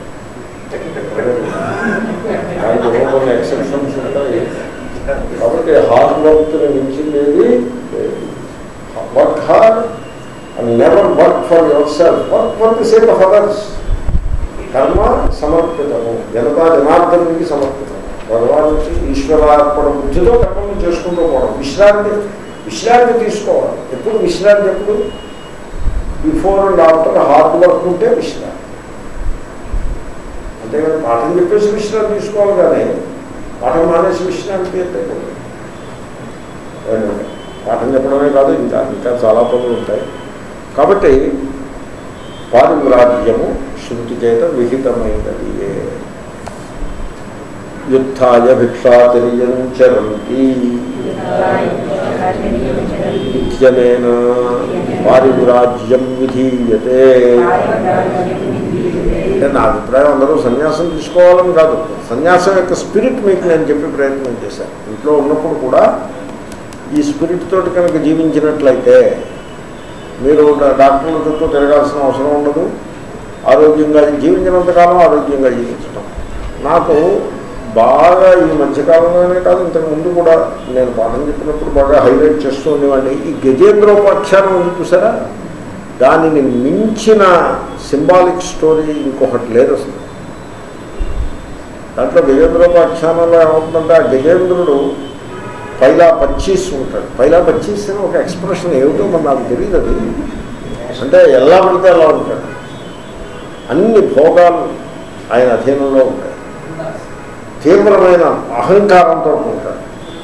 దానికి ఏవో కొన్ని ఎక్సెప్షన్స్ ఉంటాయి కాబట్టి హార్డ్ వర్క్ని మించింది work hard and never work for yourself work for the sake of others కర్మ సమర్పితము జనతా జనార్దనునికి సమర్పితము భగవానికి ఈశ్వరార్పణ బుద్ధితో కర్మను చేసుకుంటూ పోవడం విశ్రాంతి విశ్రాంతి తీసుకోవాలి ఎప్పుడు విశ్రాంతి ఎప్పుడు before and after hard work ఉంటే విశ్రాంతి అంతేగాని పాఠం చెప్పేసి విశ్రాంతి తీసుకోవాలి కానీ పాఠం మానేసి విశ్రాంతి అంటే పాఠం చెప్పడమే కాదు ఇంకా ఇంకా చాలా పనులు ఉంటాయి కాబట్టి పారివ్రాజ్యము శృతి చేత విహితమైనది యుద్ధాయ భిక్షాతిరియం చరంతి నిత్యనేన పారివ్రాజ్యం విధీయతే అంటే నా అభిప్రాయం అందరూ సన్యాసం తీసుకోవాలని కాదు సన్యాసం యొక్క స్పిరిట్ మీకు నేను చెప్పే ప్రయత్నం చేశాను ఇంట్లో ఉన్నప్పుడు కూడా ఈ స్పిరిట్ తోటి కనుక జీవించినట్లయితే మీరు డా- డాక్టర్ల చుట్టూ తిరగాల్సిన అవసరం ఉండదు ఆరోగ్యంగా జీవించినంతకాలం ఆరోగ్యంగా జీవించడం నాకు బాగా ఈ మధ్యకాలంలోనే కాదు ఇంతకు ముందు కూడా నేను పాఠం చెప్పినప్పుడు బాగా హైలైట్ చేస్తూ ఉండేవాడిని ఈ గజేంద్రోపాఖ్యానం ఉంది చూసారా దానిని మించిన సింబాలిక్ స్టోరీ ఇంకొకటి లేదు అసలు దాంట్లో గజేంద్రోపాఖ్యానంలో ఏమవుతుందంటే ఆ గజేంద్రుడు పైలా పచ్చీస్ ఉంటాడు పైలా పచ్చీస్ అని ఒక ఎక్స్ప్రెషన్ ఏమిటో మరి నాకు తెలియదు అది అంటే ఎలా పడితే అలా ఉంటాడు అన్ని భోగాలు ఆయన అధీనంలో ఉంటాయి తీవ్రమైన అహంకారంతో ఉంటాడు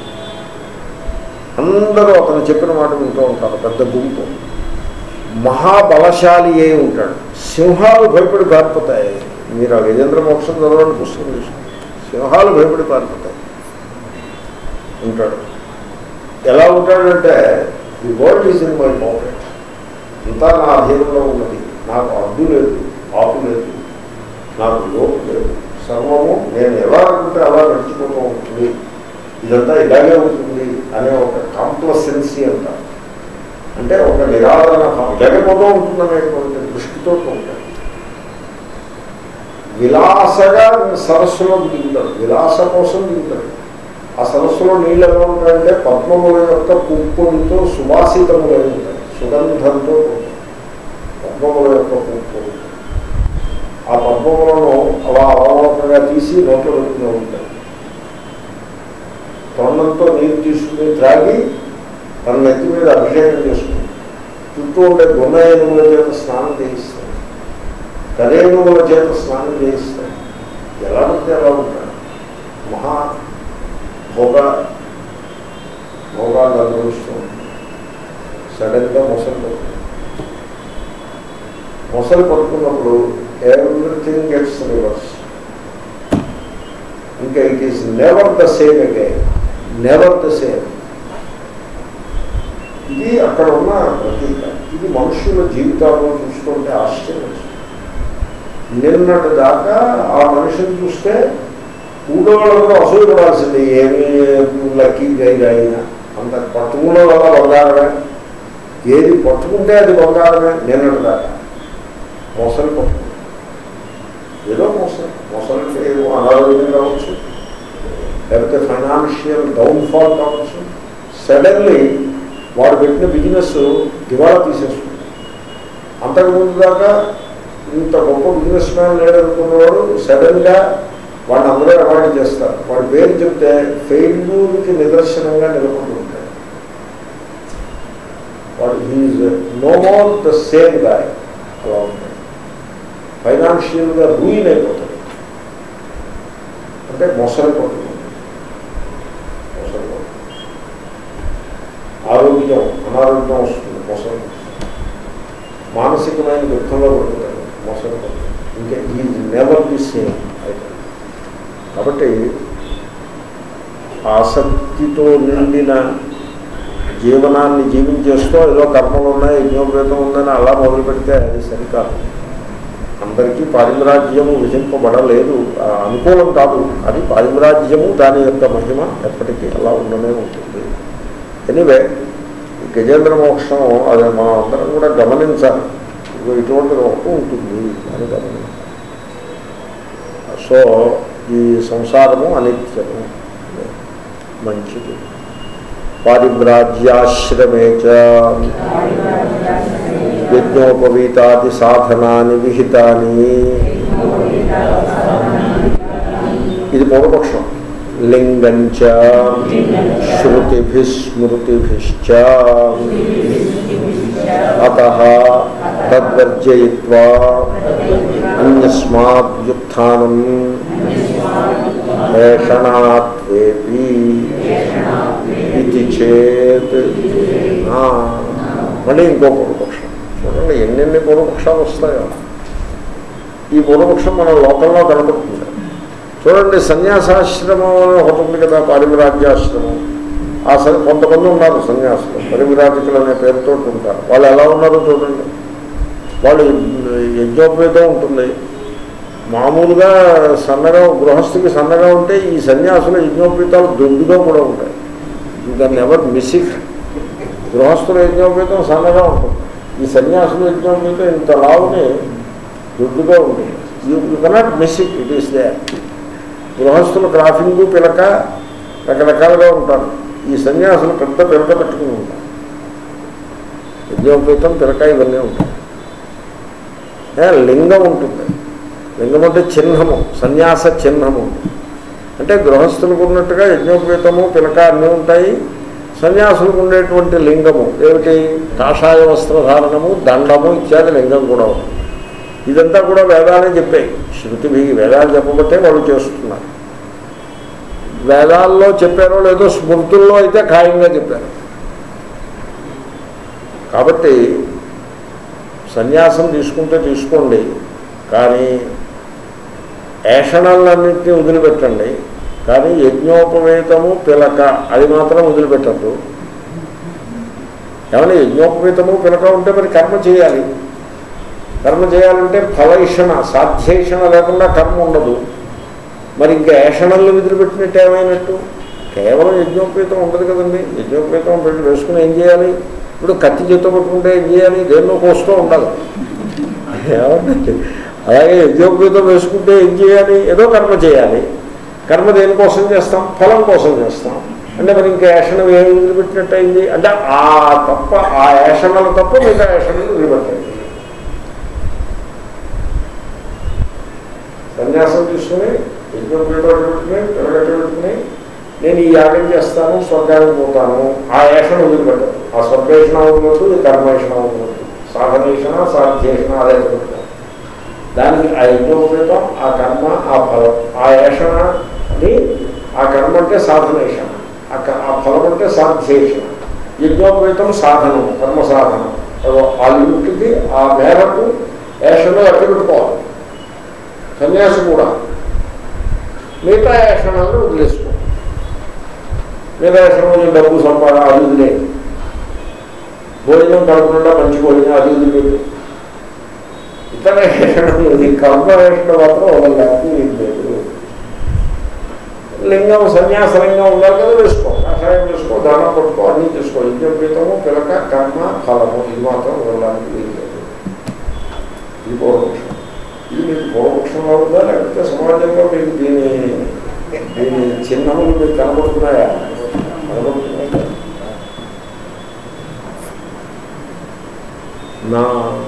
అందరూ అతను చెప్పిన మాట వింటూ ఉంటారు పెద్ద గుంపు మహాబలశాలి అయి ఉంటాడు సింహాలు భయపడి పారిపోతాయి మీరు ఆ గజేంద్ర మోక్షం చదవండి పుస్తకం చూసుకోండి సింహాలు భయపడి పారిపోతాయి ఉంటాడు ఎలా ఉంటాడంటే the world is in my pocket అంతా నా అధీనంలో ఉన్నది నాకు అడ్డు లేదు ఆపు లేదు నాకు లోపు లేదు సర్వము నేను ఎలా అనుకుంటే అలా నడిచిపోతూ ఉంటుంది ఇదంతా ఇలాగే ఉంటుంది అనే ఒక కాంప్లసెన్సీ అంటారు అంటే ఒక నిరాదరణ భావం జగపోతూ ఉంటుందనేటువంటి దృష్టితో ఉంటాడు విలాసగా సరస్సులో దిగుతాడు విలాస కోసం దిగుతాడు ఆ సరస్సులో నీళ్ళు ఎలా ఉంటాయంటే పద్మముల యొక్క పుప్పులతో సువాసితములై ఉంటాయి సుగంధంతో ఉంటాయి. పద్మముల యొక్క పుప్పు ఆ పద్మములను అలా అలవాటుగా తీసి నోట్లో పెట్టుకుని ఉంటాయి తొండంతో నీరు తీసుకుని త్రాగి తన నెత్తి మీద అభిషేకం చేసుకుంది చుట్టూ ఉండే గుణ ఏనుగుల చేత స్నానం చేయిస్తాడు కరేణువుల చేత స్నానం చేయిస్తాడు ఎలా ఉంటే ఎలా ఉంటాడు మహా భోగ భోగాలు అనుభవిస్తూ ఉంటాడు సడన్గా మొసలు పడుతుంది మొసలు పట్టుకున్నప్పుడు ఎవ్రీథింగ్ గెట్స్ రివర్స్ ఇంకా it is never the same again never the same ఇది అక్కడ ఉన్న ప్రతీక ఇది మనుషుల జీవితాల్లో చూసుకుంటే ఆశ్చర్యం నిన్నటి దాకా ఆ మనిషిని చూస్తే ఊడోళ్ళందరూ అసూయపడాల్సింది ఏమి లక్కీ గైడ్ అయినా అంత పట్టుకున్న వల్ల బంగారమే ఏది పట్టుకుంటే అది బంగారమే నిన్నటి దాకా మొసలు పట్టుకుంది ఏదో మొసలు మొసలంటే ఏదో అనారోగ్యం కావచ్చు లేకపోతే ఫైనాన్షియల్ డౌన్ఫాల్ కావచ్చు సడన్లీ వాడు పెట్టిన బిజినెస్ దివాళా తీసేస్తుంది అంతకుముందు దాకా ఇంత గొప్ప బిజినెస్ మ్యాన్ లేడనుకున్నవాడు సడన్గా వాడిని అందరూ అవాయిడ్ చేస్తారు వాడి పేరు చెప్తే ఫెయిల్యూర్కి నిదర్శనంగా నిలబడి ఉంటాడు వాడు he's no more the same guy అలా ఉంటాడు ఫైనాన్షియల్గా రూయిన్ అయిపోతాడు అంటే మొసలు పట్టుకుంది మొసలు పట్టుకుంది ఆరోగ్యం అనారోగ్యం వస్తుంది మొసలు మానసికమైన దుఃఖంలో పడుతుంటాడు మొసలు పడుతుంది ఇంకా ఈ నెవర్ ది సేమ్ అయితే కాబట్టి ఆసక్తితో నిండిన జీవనాన్ని జీవించేస్తూ ఏదో కర్మలు ఉన్నాయి యజ్ఞోపేతం ఉందని అలా మొదలు పెడితే అది సరికాదు అందరికీ పారిమరాజ్యము విధింపబడలేదు ఆ, అనుకూలం కాదు అది పారిమరాజ్యము దాని యొక్క మహిమ ఎప్పటికీ అలా ఉండనే ఉంటుంది ఎనివే ఈ గజేంద్ర మోక్షం అది మనం అందరం కూడా గమనించాలి ఇదిగో ఇటువంటిది ఒకటి ఉంటుంది అని గమనించాలి సో ఈ సంసారము అనిత్యము మంచిది పారిభ్రాజ్యాశ్రమే చ యజ్ఞోపవీతాది సాధనాన్ని విహితాని ఇది పూర్వపక్షం లింగంచ శృతిభిస్మృతిభిశ్చ అత తద్వర్జయిత్వా అన్యస్మాద్యుత్నం భేషణాత్వేపి ఇది చేత్ ఆ, మళ్ళీ ఇంకో పూర్వపక్షం చూడండి ఎన్నెన్ని పూర్వపక్షాలు వస్తాయో ఈ పూర్వపక్షం మన లోకంలో కనబడుతుంది చూడండి సన్యాసాశ్రమం అని ఒకటి ఉంది కదా పారివిరాజ్యాశ్రమం ఆ స కొంతమంది ఉన్నారు సన్యాసులు పరివిరాజకులు అనే పేరుతో ఉంటారు వాళ్ళు ఎలా ఉన్నారో చూడండి వాళ్ళు యజ్ఞోపేతం ఉంటుంది మామూలుగా సన్నగా గృహస్థికి సన్నగా ఉంటే ఈ సన్యాసుల యజ్ఞోపేతాలు దొడ్డుగా కూడా ఉంటాయి దాన్ని ఎవరు మిస్సింగ్ గృహస్థుల యజ్ఞోపేతం సన్నగా ఉంటుంది ఈ సన్యాసుల యజ్ఞోపేతం ఇంత లావుని దొడ్డుగా ఉంటుంది you cannot miss it it is the గృహస్థుల క్రాఫింగ్ పిలక రకరకాలుగా ఉంటారు ఈ సన్యాసులు పెద్ద పిలక పెట్టుకుని ఉంటారు యజ్ఞోపేతం పిలక ఇవన్నీ ఉంటాయి ఏ, లింగం ఉంటుంది లింగం అంటే చిహ్నము సన్యాస చిహ్నము అంటే గృహస్థులకు ఉన్నట్టుగా యజ్ఞోపేతము పిలక అన్నీ ఉంటాయి సన్యాసులకు ఉండేటువంటి లింగము ఏమిటి కాషాయ వస్త్రధారణము దండము ఇత్యాది లింగం కూడా ఉంది ఇదంతా కూడా వేదాలే చెప్పాయి శృతి వేదాలు చెప్పబట్టే వాళ్ళు చేస్తున్నారు వేదాల్లో చెప్పారో లేదో స్మృతుల్లో అయితే ఖాయంగా చెప్పారు కాబట్టి సన్యాసం తీసుకుంటే తీసుకోండి కానీ ఏషణలన్నింటినీ వదిలిపెట్టండి కానీ యజ్ఞోపవేతము పిలక అది మాత్రం వదిలిపెట్టద్దు ఏమన్నా యజ్ఞోపవేతము పిలక ఉంటే మరి కర్మ చేయాలి కర్మ చేయాలంటే ఫలైషణ సాధ్యేషణ లేకుండా కర్మ ఉండదు మరి ఇంకా ఏషణలు వదిలిపెట్టినట్టు ఏమైనట్టు కేవలం యజ్ఞోపేతం ఉండదు కదండి యజ్ఞోపేతం పెట్టి వేసుకుని ఏం చేయాలి ఇప్పుడు కత్తి చేత పట్టుకుంటే ఏం చేయాలి దేన్నో కోస్తూ ఉండాలి ఏమంటే అలాగే యజ్ఞోపేతం వేసుకుంటే ఏం చేయాలి ఏదో కర్మ చేయాలి కర్మ దేనికోసం చేస్తాం ఫలం కోసం చేస్తాం అంటే మరి ఇంకా యాషణం ఏమి వదిలిపెట్టినట్టు అయింది అంటే ఆ తప్ప ఆ యాషణలు తప్ప మిగతా యాషణలు వదిలిపెట్టాయి సన్యాసం తీసుకుని యజ్ఞోపేతం పెట్టుకుని పిల్లగట్టు పెట్టుకుని నేను ఈ యాగం చేస్తాను స్వర్గానికి పోతాను ఆ ఏషణ వదిలిపెట్టాను ఆ స్వర్గేషణ వదిలిపెట్టు ఈ కర్మేషణ వదిలిపెట్టు సాధనేషణ సాధ్యేషణ అదే వదిలిపెట్టాను దానికి ఆ యజ్ఞోపేతం ఆ కర్మ ఆ ఫలం ఆ ఏషణని ఆ కర్మ అంటే సాధనేషణ ఆ క- ఆ ఫలం అంటే సాధ్యేషణ యజ్ఞోపేతం సాధనం కర్మ సాధనం అదో ఆ లిమిట్కి ఆ మేరకు ఏషణ అట్టి పెట్టుకోవాలి సన్యాసి కూడా మిగతా ఏషణాలను వదిలేసుకో మిగతా ఏషణం డబ్బు సంపాదన అది వదిలే భోజనం కడకుండా మంచి భోజనం అది వదిలిపెట్టు ఇతర వేషణం ఇది కర్మ వేషణ మాత్రం వదలడానికి వీలు లేదు లింగం సన్యాస లింగం ఉండాలి కదా వేసుకో కషాయం వేసుకో దానం పట్టుకో అన్నీ చేసుకో యజ్ఞపీతము పిలక కర్మ ఫలము ఇది మాత్రం వదలడానికి వీలు లేదు ఇది పూర్వపక్షం ఇది మీకు పూర్వపక్షంలో ఉందా లేకపోతే సమాజంలో మీకు దీని దీని చిహ్నములు మీకు కనబడుతున్నాయా కనబడుతున్నాయా నా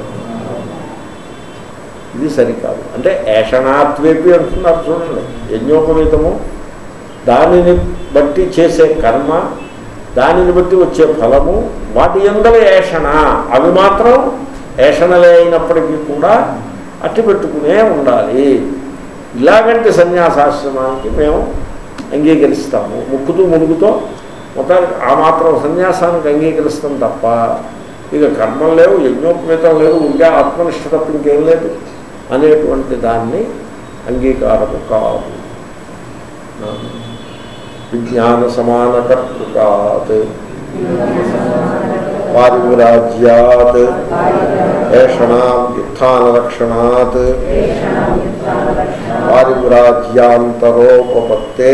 ఇది సరికాదు అంటే ఏషణాత్వేపి అంటున్నారు చూడండి యజ్ఞోపవీతము దానిని బట్టి చేసే కర్మ దానిని బట్టి వచ్చే ఫలము వాటి ఎందల ఏషణ అవి మాత్రం ఏషణలే అయినప్పటికీ కూడా అట్టి పెట్టుకునే ఉండాలి ఇలాగంటి సన్యాసాశ్రమానికి మేము అంగీకరిస్తాము ముక్కుతూ మునుగుతో మొత్తానికి ఆ మాత్రం సన్యాసానికి అంగీకరిస్తాం తప్ప ఇక కర్మం లేవు యజ్ఞోపేతం లేవు ఇంకా ఆత్మనిష్ట తప్ప ఇంకేం లేదు అనేటువంటి దాన్ని అంగీకారము కాదు విజ్ఞాన సమాన కర్తృకాత్ పారివిరాజ్యాత్ ఏషణాం యుత్థానరక్షణాత్ పారివిరాజ్యాంతరోపత్తే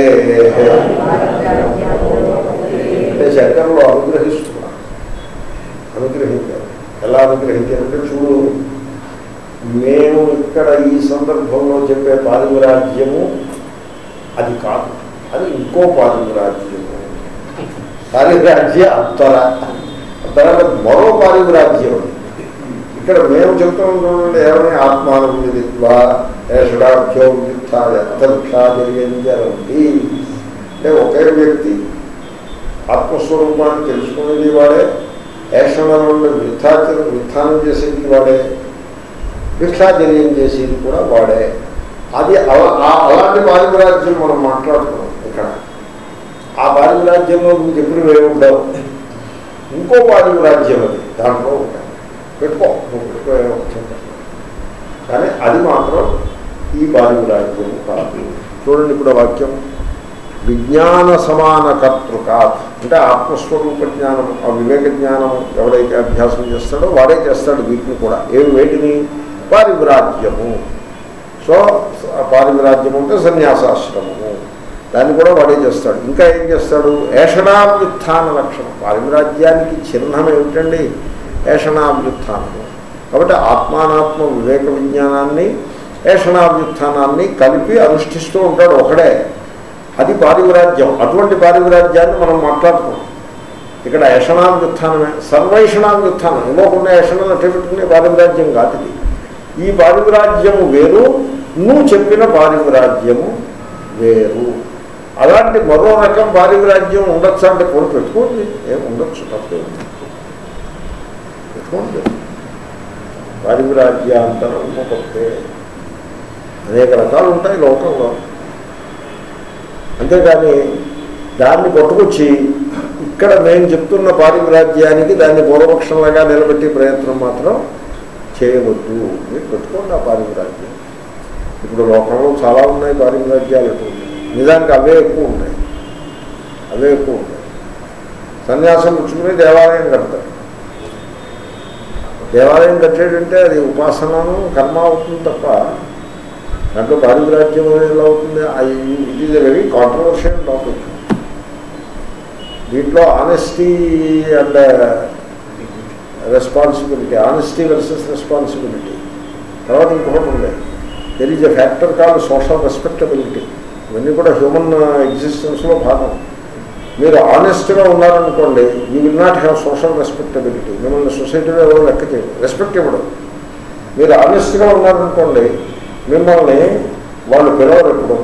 అంటే శంకరులు అనుగ్రహిస్తున్నారు అనుగ్రహించారు ఎలా అనుగ్రహించారంటే చూడు మేము ఇక్కడ ఈ సందర్భంలో చెప్పే పారివిరాజ్యము అది కాదు అది ఇంకో పారివిరాజ్యము పారివిరాజ్య అంతర అంతర మరో పారివిరాజ్యం అది. ఇక్కడ మేము చెప్తాం చూడండి ఏమని ఆత్మానం విదిత్వా ఏషడాభ్యో విత్థాయ అతభిక్షాచర్యంజరంతి అంటే ఒకే వ్యక్తి ఆత్మస్వరూపాన్ని తెలుసుకునేది వాడే ఏషణ నుండి వృద్ధాచర వృద్ధానం చేసేది వాడే భిక్షాచర్యం చేసేది కూడా వాడే అది అలా- ఆ- అలాంటి పారివిరాజ్యం మనం మాట్లాడుతున్నాం ఇక్కడ ఆ పారివిరాజ్యంలో నువ్వు చెప్పినవి ఏమి ఉండవు ఇంకో పారివిరాజ్యం అది దాంట్లో ఉంటాయి పెట్టుకో నువ్వు పెట్టుకో ఏమో వచ్చింది. కానీ అది మాత్రం ఈ పారివిరాజ్యం కాదు చూడండి ఇప్పుడు ఆ వాక్యం విజ్ఞాన సమాన కర్తృకాత్ అంటే ఆత్మస్వరూప జ్ఞానం ఆ వివేక జ్ఞానం ఎవడైతే అభ్యాసం చేస్తాడో వాడే చేస్తాడు వీటిని కూడా ఏమి వేటిని పారివిరాజ్యము సో ఆ పారివిరాజ్యము అంటే సన్యాసాశ్రమము దాన్ని కూడా వాడే చేస్తాడు ఇంకా ఏం చేస్తాడు ఏషణాభ్యుత్థాన లక్షణం పారివిరాజ్యానికి చిహ్నం ఏమిటండి ఏషణాభ్యుత్థానము కాబట్టి ఆత్మానాత్మ వివేక విజ్ఞానాన్ని ఏషణాభ్యుత్థానాన్ని కలిపి అనుష్ఠిస్తూ ఉంటాడు ఒకడే అది పారివిరాజ్యం అటువంటి పారివిరాజ్యాన్ని మనం మాట్లాడుతున్నాం ఇక్కడ యషణాభ్యుత్థానమే సర్వైషణాభ్యుత్థానం ఇవ్వకుండా యషణను అట్టే పెట్టుకునే పారివిరాజ్యం కాదు ఇది ఈ పారివిరాజ్యము వేరు నువ్వు చెప్పిన పారివిరాజ్యము వేరు అలాంటి మరో రకం పారివిరాజ్యం ఉండొచ్చు అంటే కూడా పెట్టుకోండి ఏం ఉండొచ్చు తప్పే పెట్టుకోండి పారివిరాజ్యాంతరం ఉపపత్తే అనేక రకాలు ఉంటాయి లోకంలో అంతేగాని దాన్ని పట్టుకొచ్చి ఇక్కడ నేను చెప్తున్న పారివిరాజ్యానికి దాన్ని పూర్వపక్షంలాగా నిలబెట్టే ప్రయత్నం మాత్రం చేయవద్దు మీరు పెట్టుకోండి ఆ పారివిరాజ్యం ఇప్పుడు లోకంలో చాలా ఉన్నాయి పారివిరాజ్యాలు అటువంటి. నిజానికి అవే ఎక్కువ ఉంటాయి అవే ఎక్కువ ఉంటాయి సన్యాసం పుచ్చుకుని దేవాలయం కడతారు దేవాలయం కట్టేటంటే అది ఉపాసనను కర్మ అవుతుంది తప్ప దాంట్లో పారివిరాజ్యం అనేది ఎలా అవుతుంది it is a very controversial topic దీంట్లో honesty and responsibility honesty versus responsibility తర్వాత ఇంకొకటి ఉంది there is a factor called social respectability ఇవన్నీ కూడా హ్యూమన్ ఎగ్జిస్టెన్స్లో భాగం మీరు ఆనెస్ట్గా ఉన్నారనుకోండి you will not have social respectability మిమ్మల్ని సొసైటీలో ఎవరు లెక్క చేయరు రెస్పెక్ట్ ఇవ్వడం మీరు ఆనెస్ట్గా ఉన్నారనుకోండి మిమ్మల్ని వాళ్ళు పిలవరు ఎప్పుడు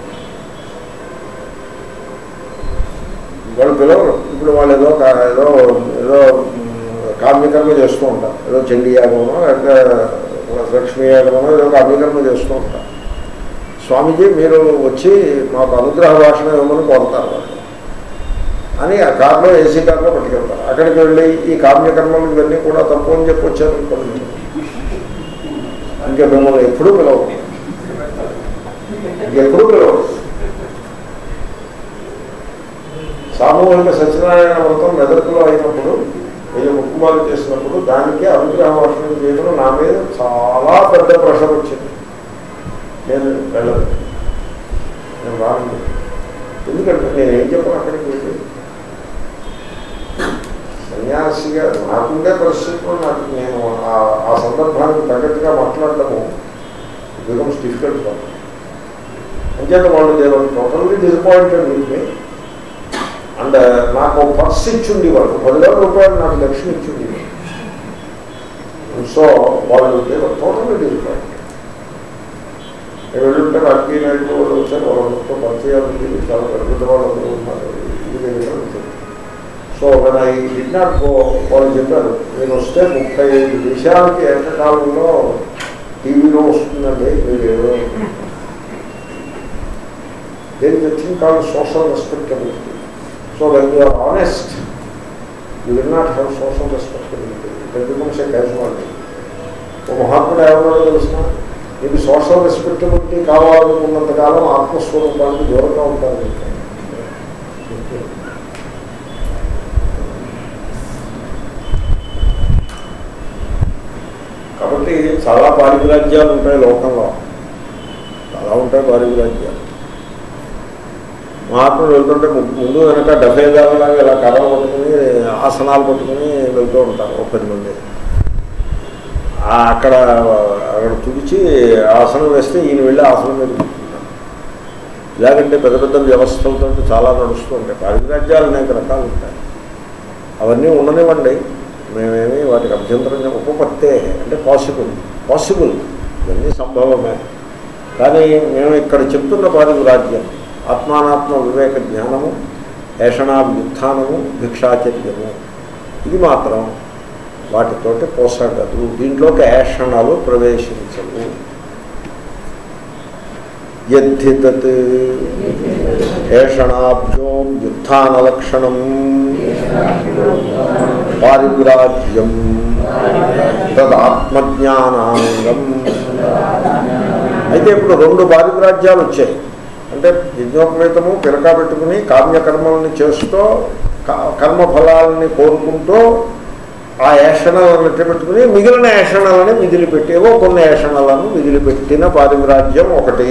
వాళ్ళు పిలవరు ఇప్పుడు వాళ్ళు ఏదో కా- ఏదో ఏదో మ్, కామ్యకర్మ చేస్తూ ఉంటారు ఏదో చండీ యాగమనో లేకపోతే లక్ష్మీ యాగమనో ఏదో కామ్యకర్మ చేస్తూ ఉంటారు స్వామీజీ మీరు వచ్చి మాకు అనుగ్రహ భాషణ ఇవ్వమని కోరుతారు వాళ్ళు అని ఆ కార్లో ఏసీ కార్లో పట్టుకెళ్తారు అక్కడికి వెళ్ళి ఈ కామ్యకర్మలు ఇవన్నీ కూడా తప్పు అని చెప్పి వచ్చారు అనుకోండి ఇంకా మిమ్మల్ని ఎప్పుడూ పిలవరు ఇంకెప్పుడూ పిలవరు సామూహిక సత్యనారాయణ వ్రతం మెదకులో అయినప్పుడు వెయ్యి ముక్కుమాలు చేసినప్పుడు దానికి అనుగ్రహ వర్షం చేయడం నా మీద చాలా పెద్ద ప్రెషర్ వచ్చింది నేను వెళ్ళదు నేను రాను ఎందుకంటే నేను ఏం చెప్పను అక్కడికి వెళ్ళి సన్యాసిగా నాకుండే పరిస్థితుల్లో నాకు నేను ఆ- ఆ సందర్భానికి తగ్గట్టుగా మాట్లాడటము బికమ్స్ డిఫికల్ట్ ఫర్ అంచేత వాళ్ళు they were totally disappointed with me and నాకు పర్స్ ఇచ్చింది వాళ్ళు పదివేల రూపాయలు నాకు దక్షిణ ఇచ్చింది సో వాళ్ళు దేవర్ టోటల్లీ డిసప్పాయింటెడ్ నేను వెళ్ళుంటే రాజకీయ నాయకులు వాళ్ళు వచ్చారు వాళ్ళతో పరిచయాలు ఉంది, చాలా పెద్ద పెద్ద వాళ్ళు అందరూ ఉన్నారు ఇది దగ్గర ఉంటుంది. So when I did not go వాళ్ళు చెప్పారు నేను వస్తే ముప్పై ఐదు దేశాలకి ఏకకాలంలో టీవీలో వస్తుందండి మీరు ఏదో దేని thing call social respectability so when you are honest you will not have social respectability it becomes a casualty ఒక మహాత్ముడు ఏమన్నాడో తెలిసిన నీకు సోషల్ రెస్పెక్టబిలిటీ కావాలనుకున్నంత కాలం ఆత్మస్వరూపానికి దూరంగా ఉంటాను కాబట్టి చాలా పారివిరాజ్యాలు ఉంటాయి లోకంలో చాలా ఉంటాయి పారివిరాజ్యాలు మహాత్ముడు వెళ్తుంటే ము- ముందు వెనక డఫేదారులాగా ఇలా కర్ర పట్టుకుని ఆసనాలు పట్టుకుని వెళ్తూ ఉంటారు ఒక పది మంది ఆ అక్కడ అక్కడ తుడిచి ఆసనం వేస్తే ఈయన వెళ్ళి ఆసనం మీద కూర్చుంటారు ఇలాగంటే పెద్ద పెద్ద వ్యవస్థలతో చాలా నడుస్తూ ఉంటాయి పారివిరాజ్యాలు అనేక రకాలు ఉంటాయి అవన్నీ ఉండనివ్వండి మేమేమి వాటికి అభ్యంతరం చెప్ప- ఉపపత్తే అంటే పాసిబుల్ పాసిబుల్ ఇవన్నీ సంభవమే కానీ మేము ఇక్కడ చెప్తున్న పారివిరాజ్యం ఆత్మానాత్మ వివేక జ్ఞానము ఏషణాభ్యుత్నము భిక్షాచర్యము ఇది మాత్రం వాటితోటి పోసాగదు దీంట్లోకి ఏషణాలు ప్రవేశించవు యద్ధితత్ ఏషణాభ్యో వ్యుత్నలక్షణం పారివిరాజ్యం తదాత్మజ్ఞానాంగం అయితే ఇప్పుడు రెండు పారివిరాజ్యాలు వచ్చాయి అంటే యజ్ఞోపవేతము పిలక పెట్టుకుని కామ్యకర్మల్ని చేస్తూ క- కర్మఫలాలని కోరుకుంటూ ఆ ఏషణలను పెట్టుకుని మిగిలిన ఏషణలని మిగిలిపెట్టేవో కొన్ని ఏషణలను మిగిలిపెట్టిన పారివిరాజ్యం ఒకటి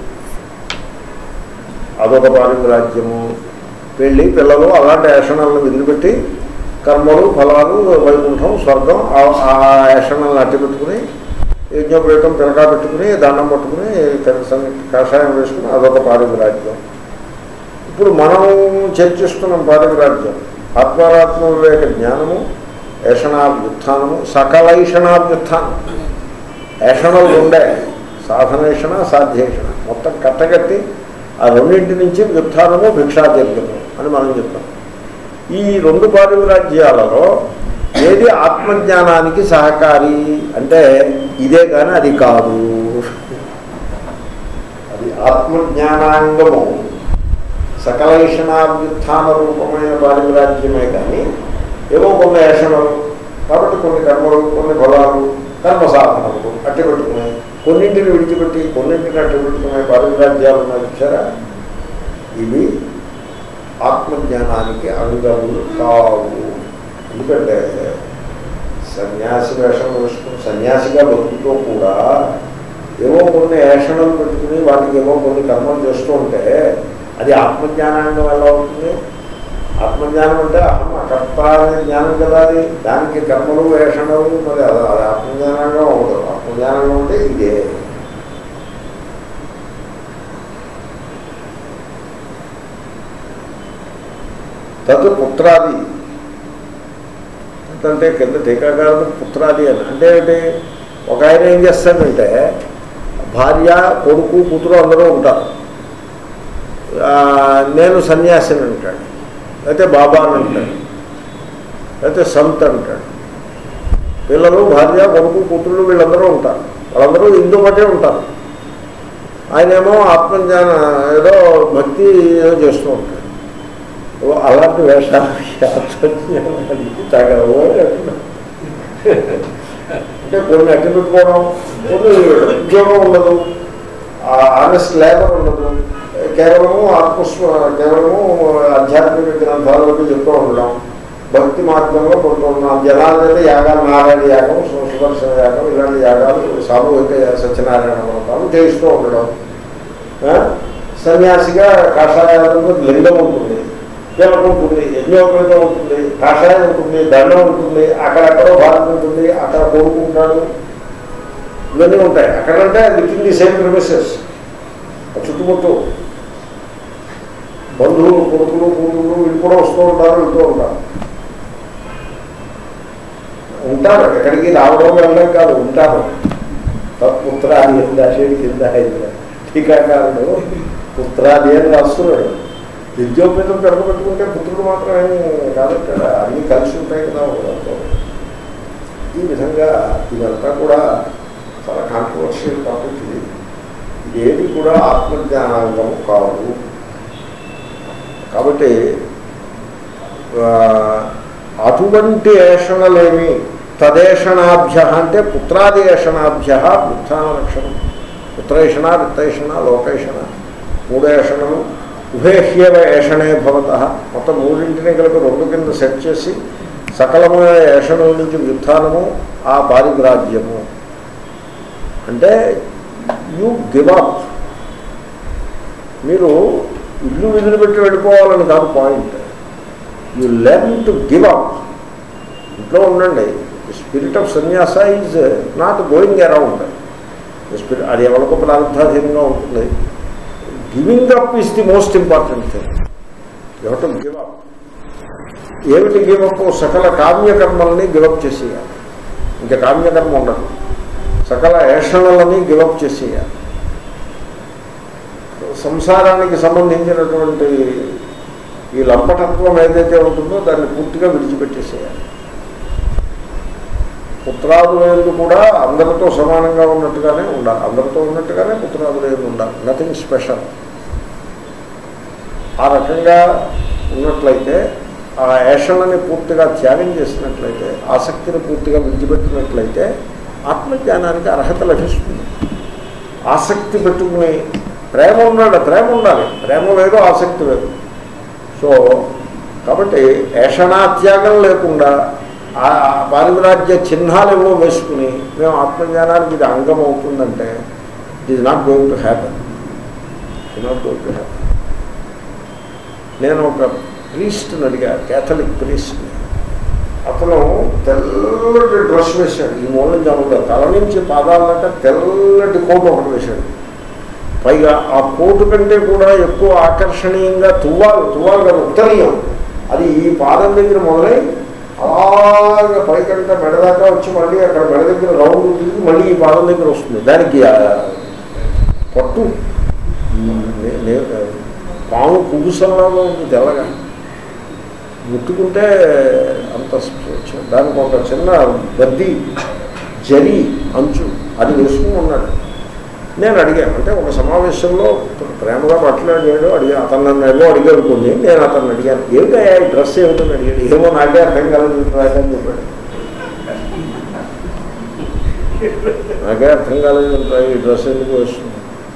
అదొక పారివిరాజ్యము పెళ్ళి పిల్లలు అలాంటి ఏషణలను మిగిలిపెట్టి కర్మలు ఫలాలు వైకుంఠం స్వర్గం ఆ- ఆ ఏషణలను అట్టి పెట్టుకుని యజ్ఞోపేతం పిలకా పెట్టుకుని దండం పట్టుకుని కనీసం కషాయం వేసుకుని అదొక పారివిరాజ్యం ఇప్పుడు మనం చర్చిస్తున్నాం పారివిరాజ్యం ఆత్మారాత్మ వివేక జ్ఞానము ఏషణాభ్యుత్నము సకలైషణాభ్యుత్నం ఏషణలు ఉండే సాధనేషణ సాధ్యేషణ మొత్తం కట్టగట్టి ఆ రెండింటి నుంచి వ్యుత్నము భిక్షాచర్యము అని మనం చెప్తాం ఈ రెండు పారివిరాజ్యాలలో ఏది ఆత్మజ్ఞానానికి సహకారి అంటే ఇదే కానీ అది కాదు అది ఆత్మజ్ఞానాంగము సకలైషణాభ్యుత్న రూపమైన పారివిరాజ్యమే కానీ ఏవో కొన్ని ఏషణలు కాబట్టి కొన్ని కర్మలు కొన్ని ఫలాలు కర్మ సాధనలు అట్టి పెట్టుకున్నాయి కొన్నింటిని విడిచిపెట్టి కొన్నింటిని అట్టి పెట్టుకునే పారివిరాజ్యాలు ఉన్నాయి చూసారా ఇవి ఆత్మజ్ఞానానికి అంగములు కావు ఎందుకంటే సన్యాసి వేషం వేసుకుని సన్యాసిగా బతుకుతూ కూడా ఏవో కొన్ని ఏషణలు పెట్టుకుని వాటికి ఏవో కొన్ని కర్మలు చేస్తూ ఉంటే అది ఆత్మజ్ఞానాన్ని ఎలా అవుతుంది ఆత్మజ్ఞానం అంటే అహం అకర్త అనే జ్ఞానం కదా అది దానికి కర్మలు వేషణలు మరి అది అది ఆత్మజ్ఞానంగా ఉండదు ఆత్మజ్ఞానంగా ఉంటే ఇదే తత్ పుత్రాది అంటే కింద టీకాకారుడు పుత్రాది అని అంటే ఏంటి ఒక ఆయన ఏం చేస్తాడంటే భార్య కొడుకు కూతురు అందరూ ఉంటారు ఆ, నేను సన్యాసిని అంటాడు లేకపోతే బాబా అని అంటాడు లేకపోతే సంత్ అంటాడు పిల్లలు భార్య కొడుకు కూతుళ్ళు వీళ్ళందరూ ఉంటారు వాళ్ళందరూ హిందూ మటే ఉంటారు ఆయనేమో ఆత్మజ్ఞాన ఏదో భక్తి ఏదో చేస్తూ ఉంటాడు ఓ అలాంటి వేషాలు ఆత్మజ్ఞానానికి తగలవో అంటున్నాడు. అంటే కొన్ని అట్టి పెట్టుకోవడం కొన్ని ఉద్యోగం ఉండదు ఆనెస్ట్ లేబర్ ఉండదు కేవలము ఆత్మస్వ కేవలము ఆధ్యాత్మిక గ్రంథాలకు చెప్తూ ఉండడం భక్తి మార్గంలో కొంటూ ఉన్నాం జనాల మీద యాగాలు నారాయణ యాగం సు- సుదర్శన యాగం ఇలాంటి యాగాలు సామూహిక సత్యనారాయణ వ్రతాలు చేయిస్తూ ఉండడం ఆ? సన్యాసిగా కాషాయాలలో లింగం ఉంటుంది తిలకం ఉంటుంది యజ్ఞోపేతం ఉంటుంది కాషాయం ఉంటుంది దండం ఉంటుంది అక్కడెక్కడో భారతం ఉంటుంది అక్కడ కోరుకుంటాడు ఇవన్నీ ఉంటాయి అక్కడంటే within the same premises చుట్టుముట్టు బంధువులు కొడుకులు కూతుళ్ళు వీళ్ళు కూడా వస్తూ ఉంటారు వెళ్తూ ఉంటారు ఉంటారు ఎక్కడికి రావడం వెళ్ళడం కాదు ఉంటారు పుత్రాది దాశేడి కింద హైదరాబాద్ టీకాకారుడు పుత్రాది అని రాస్తున్నాడు విద్యోపేతం పెట్టుకుంటే పుత్రుడు మాత్రమే కాబట్టి అన్నీ కలిసి ఉంటాయి కదా ఒకదాంతో. ఈ విధంగా ఇదంతా కూడా చాలా కాంట్రవర్షియల్ టాపిక్ ఇది ఇది ఏది కూడా ఆత్మజ్ఞానాంగం కాదు కాబట్టి ఆ, అటువంటి ఏషణలేమి తదేషణాభ్య అంటే పుత్రాది ఏషణాభ్య ఉత్థాన లక్షణం పుత్రేషణ విత్తేషణ లోకేషణ మూడు ఏషణలు ఉభయహ్యవ ఏషణే భవత మొత్తం మూడింటిని కలిపి రెండు కింద సెట్ చేసి సకలమైన ఏషణల నుంచి వ్యుత్థానము ఆ పారిగ్రాజ్యము అంటే యు గివ్ అప్ మీరు ఇల్లు వదిలిపెట్టి వెళ్ళిపోవాలని కాదు point you learn to give up ఇంట్లో ఉండండి spirit of sanyasa is not going around spirit అది ఎవరికో ప్రారంధాధీనంగా ఉంటుంది giving up is the most important thing ఎవరు గివ్ అప్ ఏమిటి గివ్ అప్ సకల కామ్యకర్మల్ని గివప్ చేసేయాలి ఇంకా కామ్యకర్మ ఉండదు సకల ఏషణలని గివప్ చేసేయాలి సంసారానికి సంబంధించినటువంటి ఈ లంపటత్వం ఏదైతే ఉంటుందో దాన్ని పూర్తిగా విడిచిపెట్టేసేయాలి పుత్రాదులందు కూడా అందరితో సమానంగా ఉన్నట్టుగానే ఉండాలి అందరితో ఉన్నట్టుగానే పుత్రాదులందు ఉండాలి నథింగ్ స్పెషల్ ఆ రకంగా ఉన్నట్లయితే ఆ ఏషణని పూర్తిగా త్యాగం చేసినట్లయితే ఆసక్తిని పూర్తిగా విడిచిపెట్టినట్లయితే ఆత్మజ్ఞానానికి అర్హత లభిస్తుంది ఆసక్తి పెట్టుకుని ప్రేమ ఉన్నాడు ప్రేమ ఉండాలి ప్రేమ లేదు ఆసక్తి లేదు సో కాబట్టి ఏషణాత్యాగం లేకుండా ఆ పారివిరాజ్య చిహ్నాలు ఏవో వేసుకుని మేము ఆత్మజ్ఞానానికి ఇది అంగం అవుతుందంటే it is not going to happen it not going to happen నేను ఒక ప్రీస్ట్ని అడిగా క్యాథలిక్ ప్రీస్ట్ని అతను తెల్లటి డ్రెస్ వేశాడు ఈ మూలం జరుగుతుంది తల నుంచి పాదాల దాకా తెల్లటి కోటు ఒకటి వేశాడు పైగా ఆ కోటు కంటే కూడా ఎక్కువ ఆకర్షణీయంగా తువ్వాలు తువ్వాలు కాదు ఉత్తరీయం అది ఈ పాదం దగ్గర మొదలై అలాగా పైకంటే మెడ దాకా వచ్చి మళ్ళీ అక్కడ మెడ దగ్గర రౌండ్ తిరిగి మళ్ళీ ఈ పాదం దగ్గర వస్తుంది దానికి ఆ పట్టు నే- నే- పాము పుగుసంలాగా ఉంది తెల్లగా ముట్టుకుంటే అంత స్వచ్ఛ- దానికి ఒక చిన్న గద్ది జరి అంచు అది వేసుకుని ఉన్నాడు నేను అడిగాను అంటే ఒక సమావేశంలో ప్రేమగా మాట్లాడాడు అడిగా అతను నన్ను ఏమో అడిగాడు కొన్ని నేను అతను అడిగాను ఏమిటయ్యా ఈ డ్రెస్ ఏమిటని అడిగాడు ఏమో నాకే అర్థం కలదు అని చెప్పాడు నాకే అర్థం కాలేదు ఈ డ్రెస్ ఎందుకు వేస్తుంది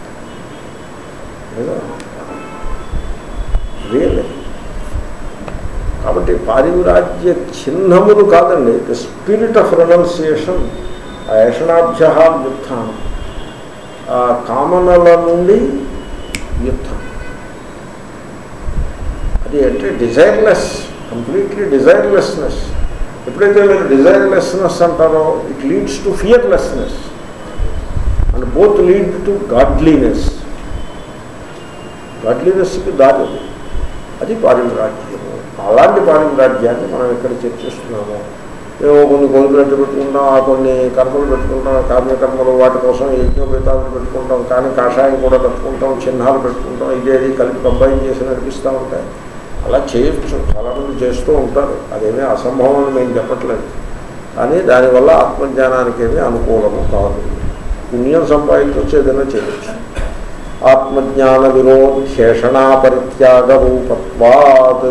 రియల్లీ కాబట్టి పారివిరాజ్య చిహ్నములు కాదండి ద స్పిరిట్ ఆఫ్ రెనౌన్సియేషన్ ఆ యషణాభ్య వ్యుత్థానం ఆ కామనల నుండి యుద్ధం అది అంటే డిజైర్లెస్ కంప్లీట్లీ డిజైర్లెస్నెస్ ఎప్పుడైతే మీరు డిజైర్లెస్నెస్ అంటారో it leads to fearlessness and both lead to godliness గాడ్లీనెస్కి దారి అది. అది పారివిరాజ్యము అలాంటి పారిమరాజ్యాన్ని మనం ఇక్కడ చర్చిస్తున్నాము ఏవో కొన్ని కోరికలు ఎట్టు పెట్టుకుంటాం ఆ కొన్ని కర్మలు పెట్టుకుంటాం కామ్యకర్మలు వాటి కోసం యజ్ఞోపేతాలను పెట్టుకుంటాం కానీ కాషాయం కూడా కట్టుకుంటాం చిహ్నాలు పెట్టుకుంటాం ఇదేది కలిపి కంబైన్ చేసి నడిపిస్తూ ఉంటాయి అలా చేయొచ్చు చాలామంది చేస్తూ ఉంటారు అదేమీ అసంభవం అని మేము చెప్పట్లేదు కానీ దానివల్ల ఆత్మజ్ఞానానికి ఏమీ అనుకూలము కాదు పుణ్యం సంపాదించవచ్చు ఏదైనా చేయొచ్చు ఆత్మజ్ఞాన విరోధేషణా పరిత్యాగ రూపత్వాత్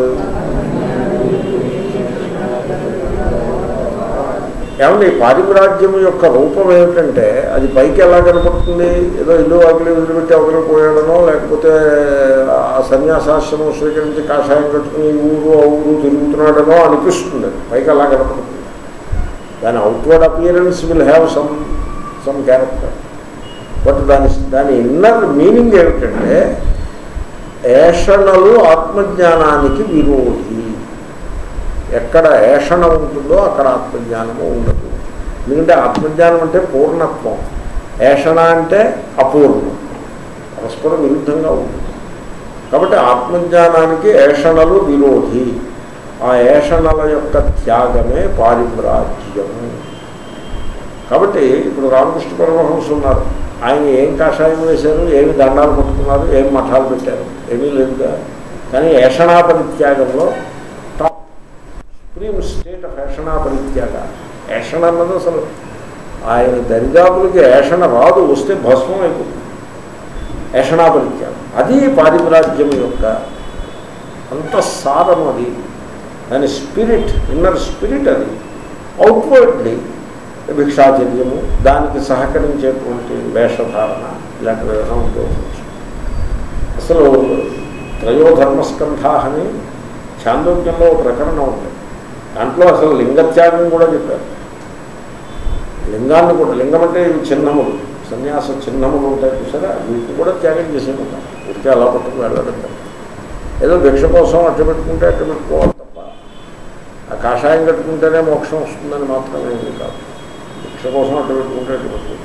ఏమండి పారిమరాజ్యం యొక్క రూపం ఏమిటంటే అది పైకి ఎలా కనపడుతుంది ఏదో ఇల్లు వాకిలి వదిలిపెట్టి అవతల పోయాడనో లేకపోతే ఆ సన్యాసాశ్రమం స్వీకరించి కాషాయం కట్టుకుని ఈ ఊరు ఆ ఊరు తిరుగుతున్నాడనో అనిపిస్తుంది అది పైకి అలా కనపడుతుంది దాని outward appearance will have some some character but దాని దాని ఇన్నర్ మీనింగ్ ఏమిటంటే ఏషణలు ఆత్మజ్ఞానానికి విరోధి ఎక్కడ ఏషణ ఉంటుందో అక్కడ ఆత్మజ్ఞానము ఉండదు ఎందుకంటే ఆత్మజ్ఞానం అంటే పూర్ణత్వం ఏషణ అంటే అపూర్ణం పరస్పర విరుద్ధంగా ఉంటుంది కాబట్టి ఆత్మజ్ఞానానికి ఏషణలు విరోధి ఆ ఏషణల యొక్క త్యాగమే పారిమ్రాజ్యము కాబట్టి ఇప్పుడు రామకృష్ణ పరమహంస ఉన్నారు ఆయన ఏం కాషాయం వేశారు ఏమి దండాలు పట్టుకున్నారు ఏం మఠాలు పెట్టారు ఏమీ లేదుగా కానీ ఏషణా పరిత్యాగంలో టాప్ సుప్రీం స్టేట్ ఆఫ్ ఏషణా పరిత్యాగ ఏషణ అన్నది అసలు ఆయన దరిదాపులకి ఏషణ రాదు వస్తే భస్మం అయిపోతుంది ఏషణా పరిత్యాగం అది పారిమరాజ్యం యొక్క అంత సారం అది దాని స్పిరిట్ ఇన్నర్ స్పిరిట్ అది అవుట్వర్డ్లీ భిక్షాచర్యము దానికి సహకరించేటువంటి వేషధారణ ఇలాంటివి ఏదైనా ఉంటూ ఉండొచ్చు అసలు త్రయోధర్మస్కంధా అని చాందోగ్యంలో ఒక ప్రకరణం ఉంది దాంట్లో అసలు లింగత్యాగం కూడా చెప్పారు లింగాన్ని కూడా లింగం అంటే ఇవి చిహ్నములు సన్యాస చిహ్నములు ఉంటాయి చూసారా వీటిని కూడా త్యాగం చేసేకుంటారు వీటికి అలా పట్టుకు వెళ్ళడం కాదు. ఏదో భిక్ష కోసం అట్టు పెట్టుకుంటే అట్టు పెట్టుకోవాలి తప్ప ఆ కాషాయం కట్టుకుంటేనే మోక్షం వస్తుందని మాత్రమే ఏమీ కాదు భిక్ష కోసం అట్టు పెట్టుకుంటే అట్టు పెట్టుకుంటాం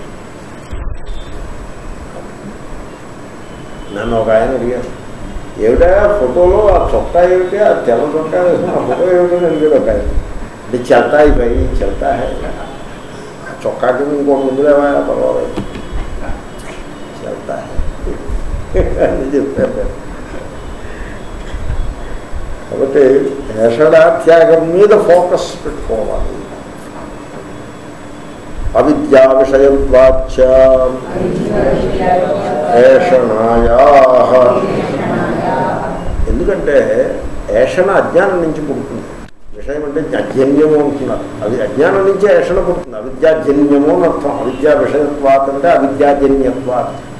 నన్ను ఒక ఆయన అడిగారు ఏమిటా ఫోటోలో ఆ చొక్కా ఏమిటి ఆ తెల్ల చొక్కా వేసిన ఆ ఫోటో ఏమిటో అడిగాడు ఒక ఆయన అంటే చెల్తా అయిపోయి చెల్తా హై ఆ చొక్కా కింద ఇంకో ముందులేవా పర్వాలేదు చెల్తా హై అని చెప్పారు కాబట్టి ఏషడాత్యాగం మీద ఫోకస్ పెట్టుకోవాలి అవిద్యా విషయత్వాచ ఏషణాయా ఎందుకంటే ఏషణ అజ్ఞానం నుంచి పుడుతుంది విషయం అంటే అజన్యము అంటున్నారు అది అజ్ఞానం నుంచే ఏషణ పుడుతుంది అవిద్యాజన్యము అని అర్థం అవిద్యా విషయత్వాత్ అంటే అవిద్యాజన్యత్వాత్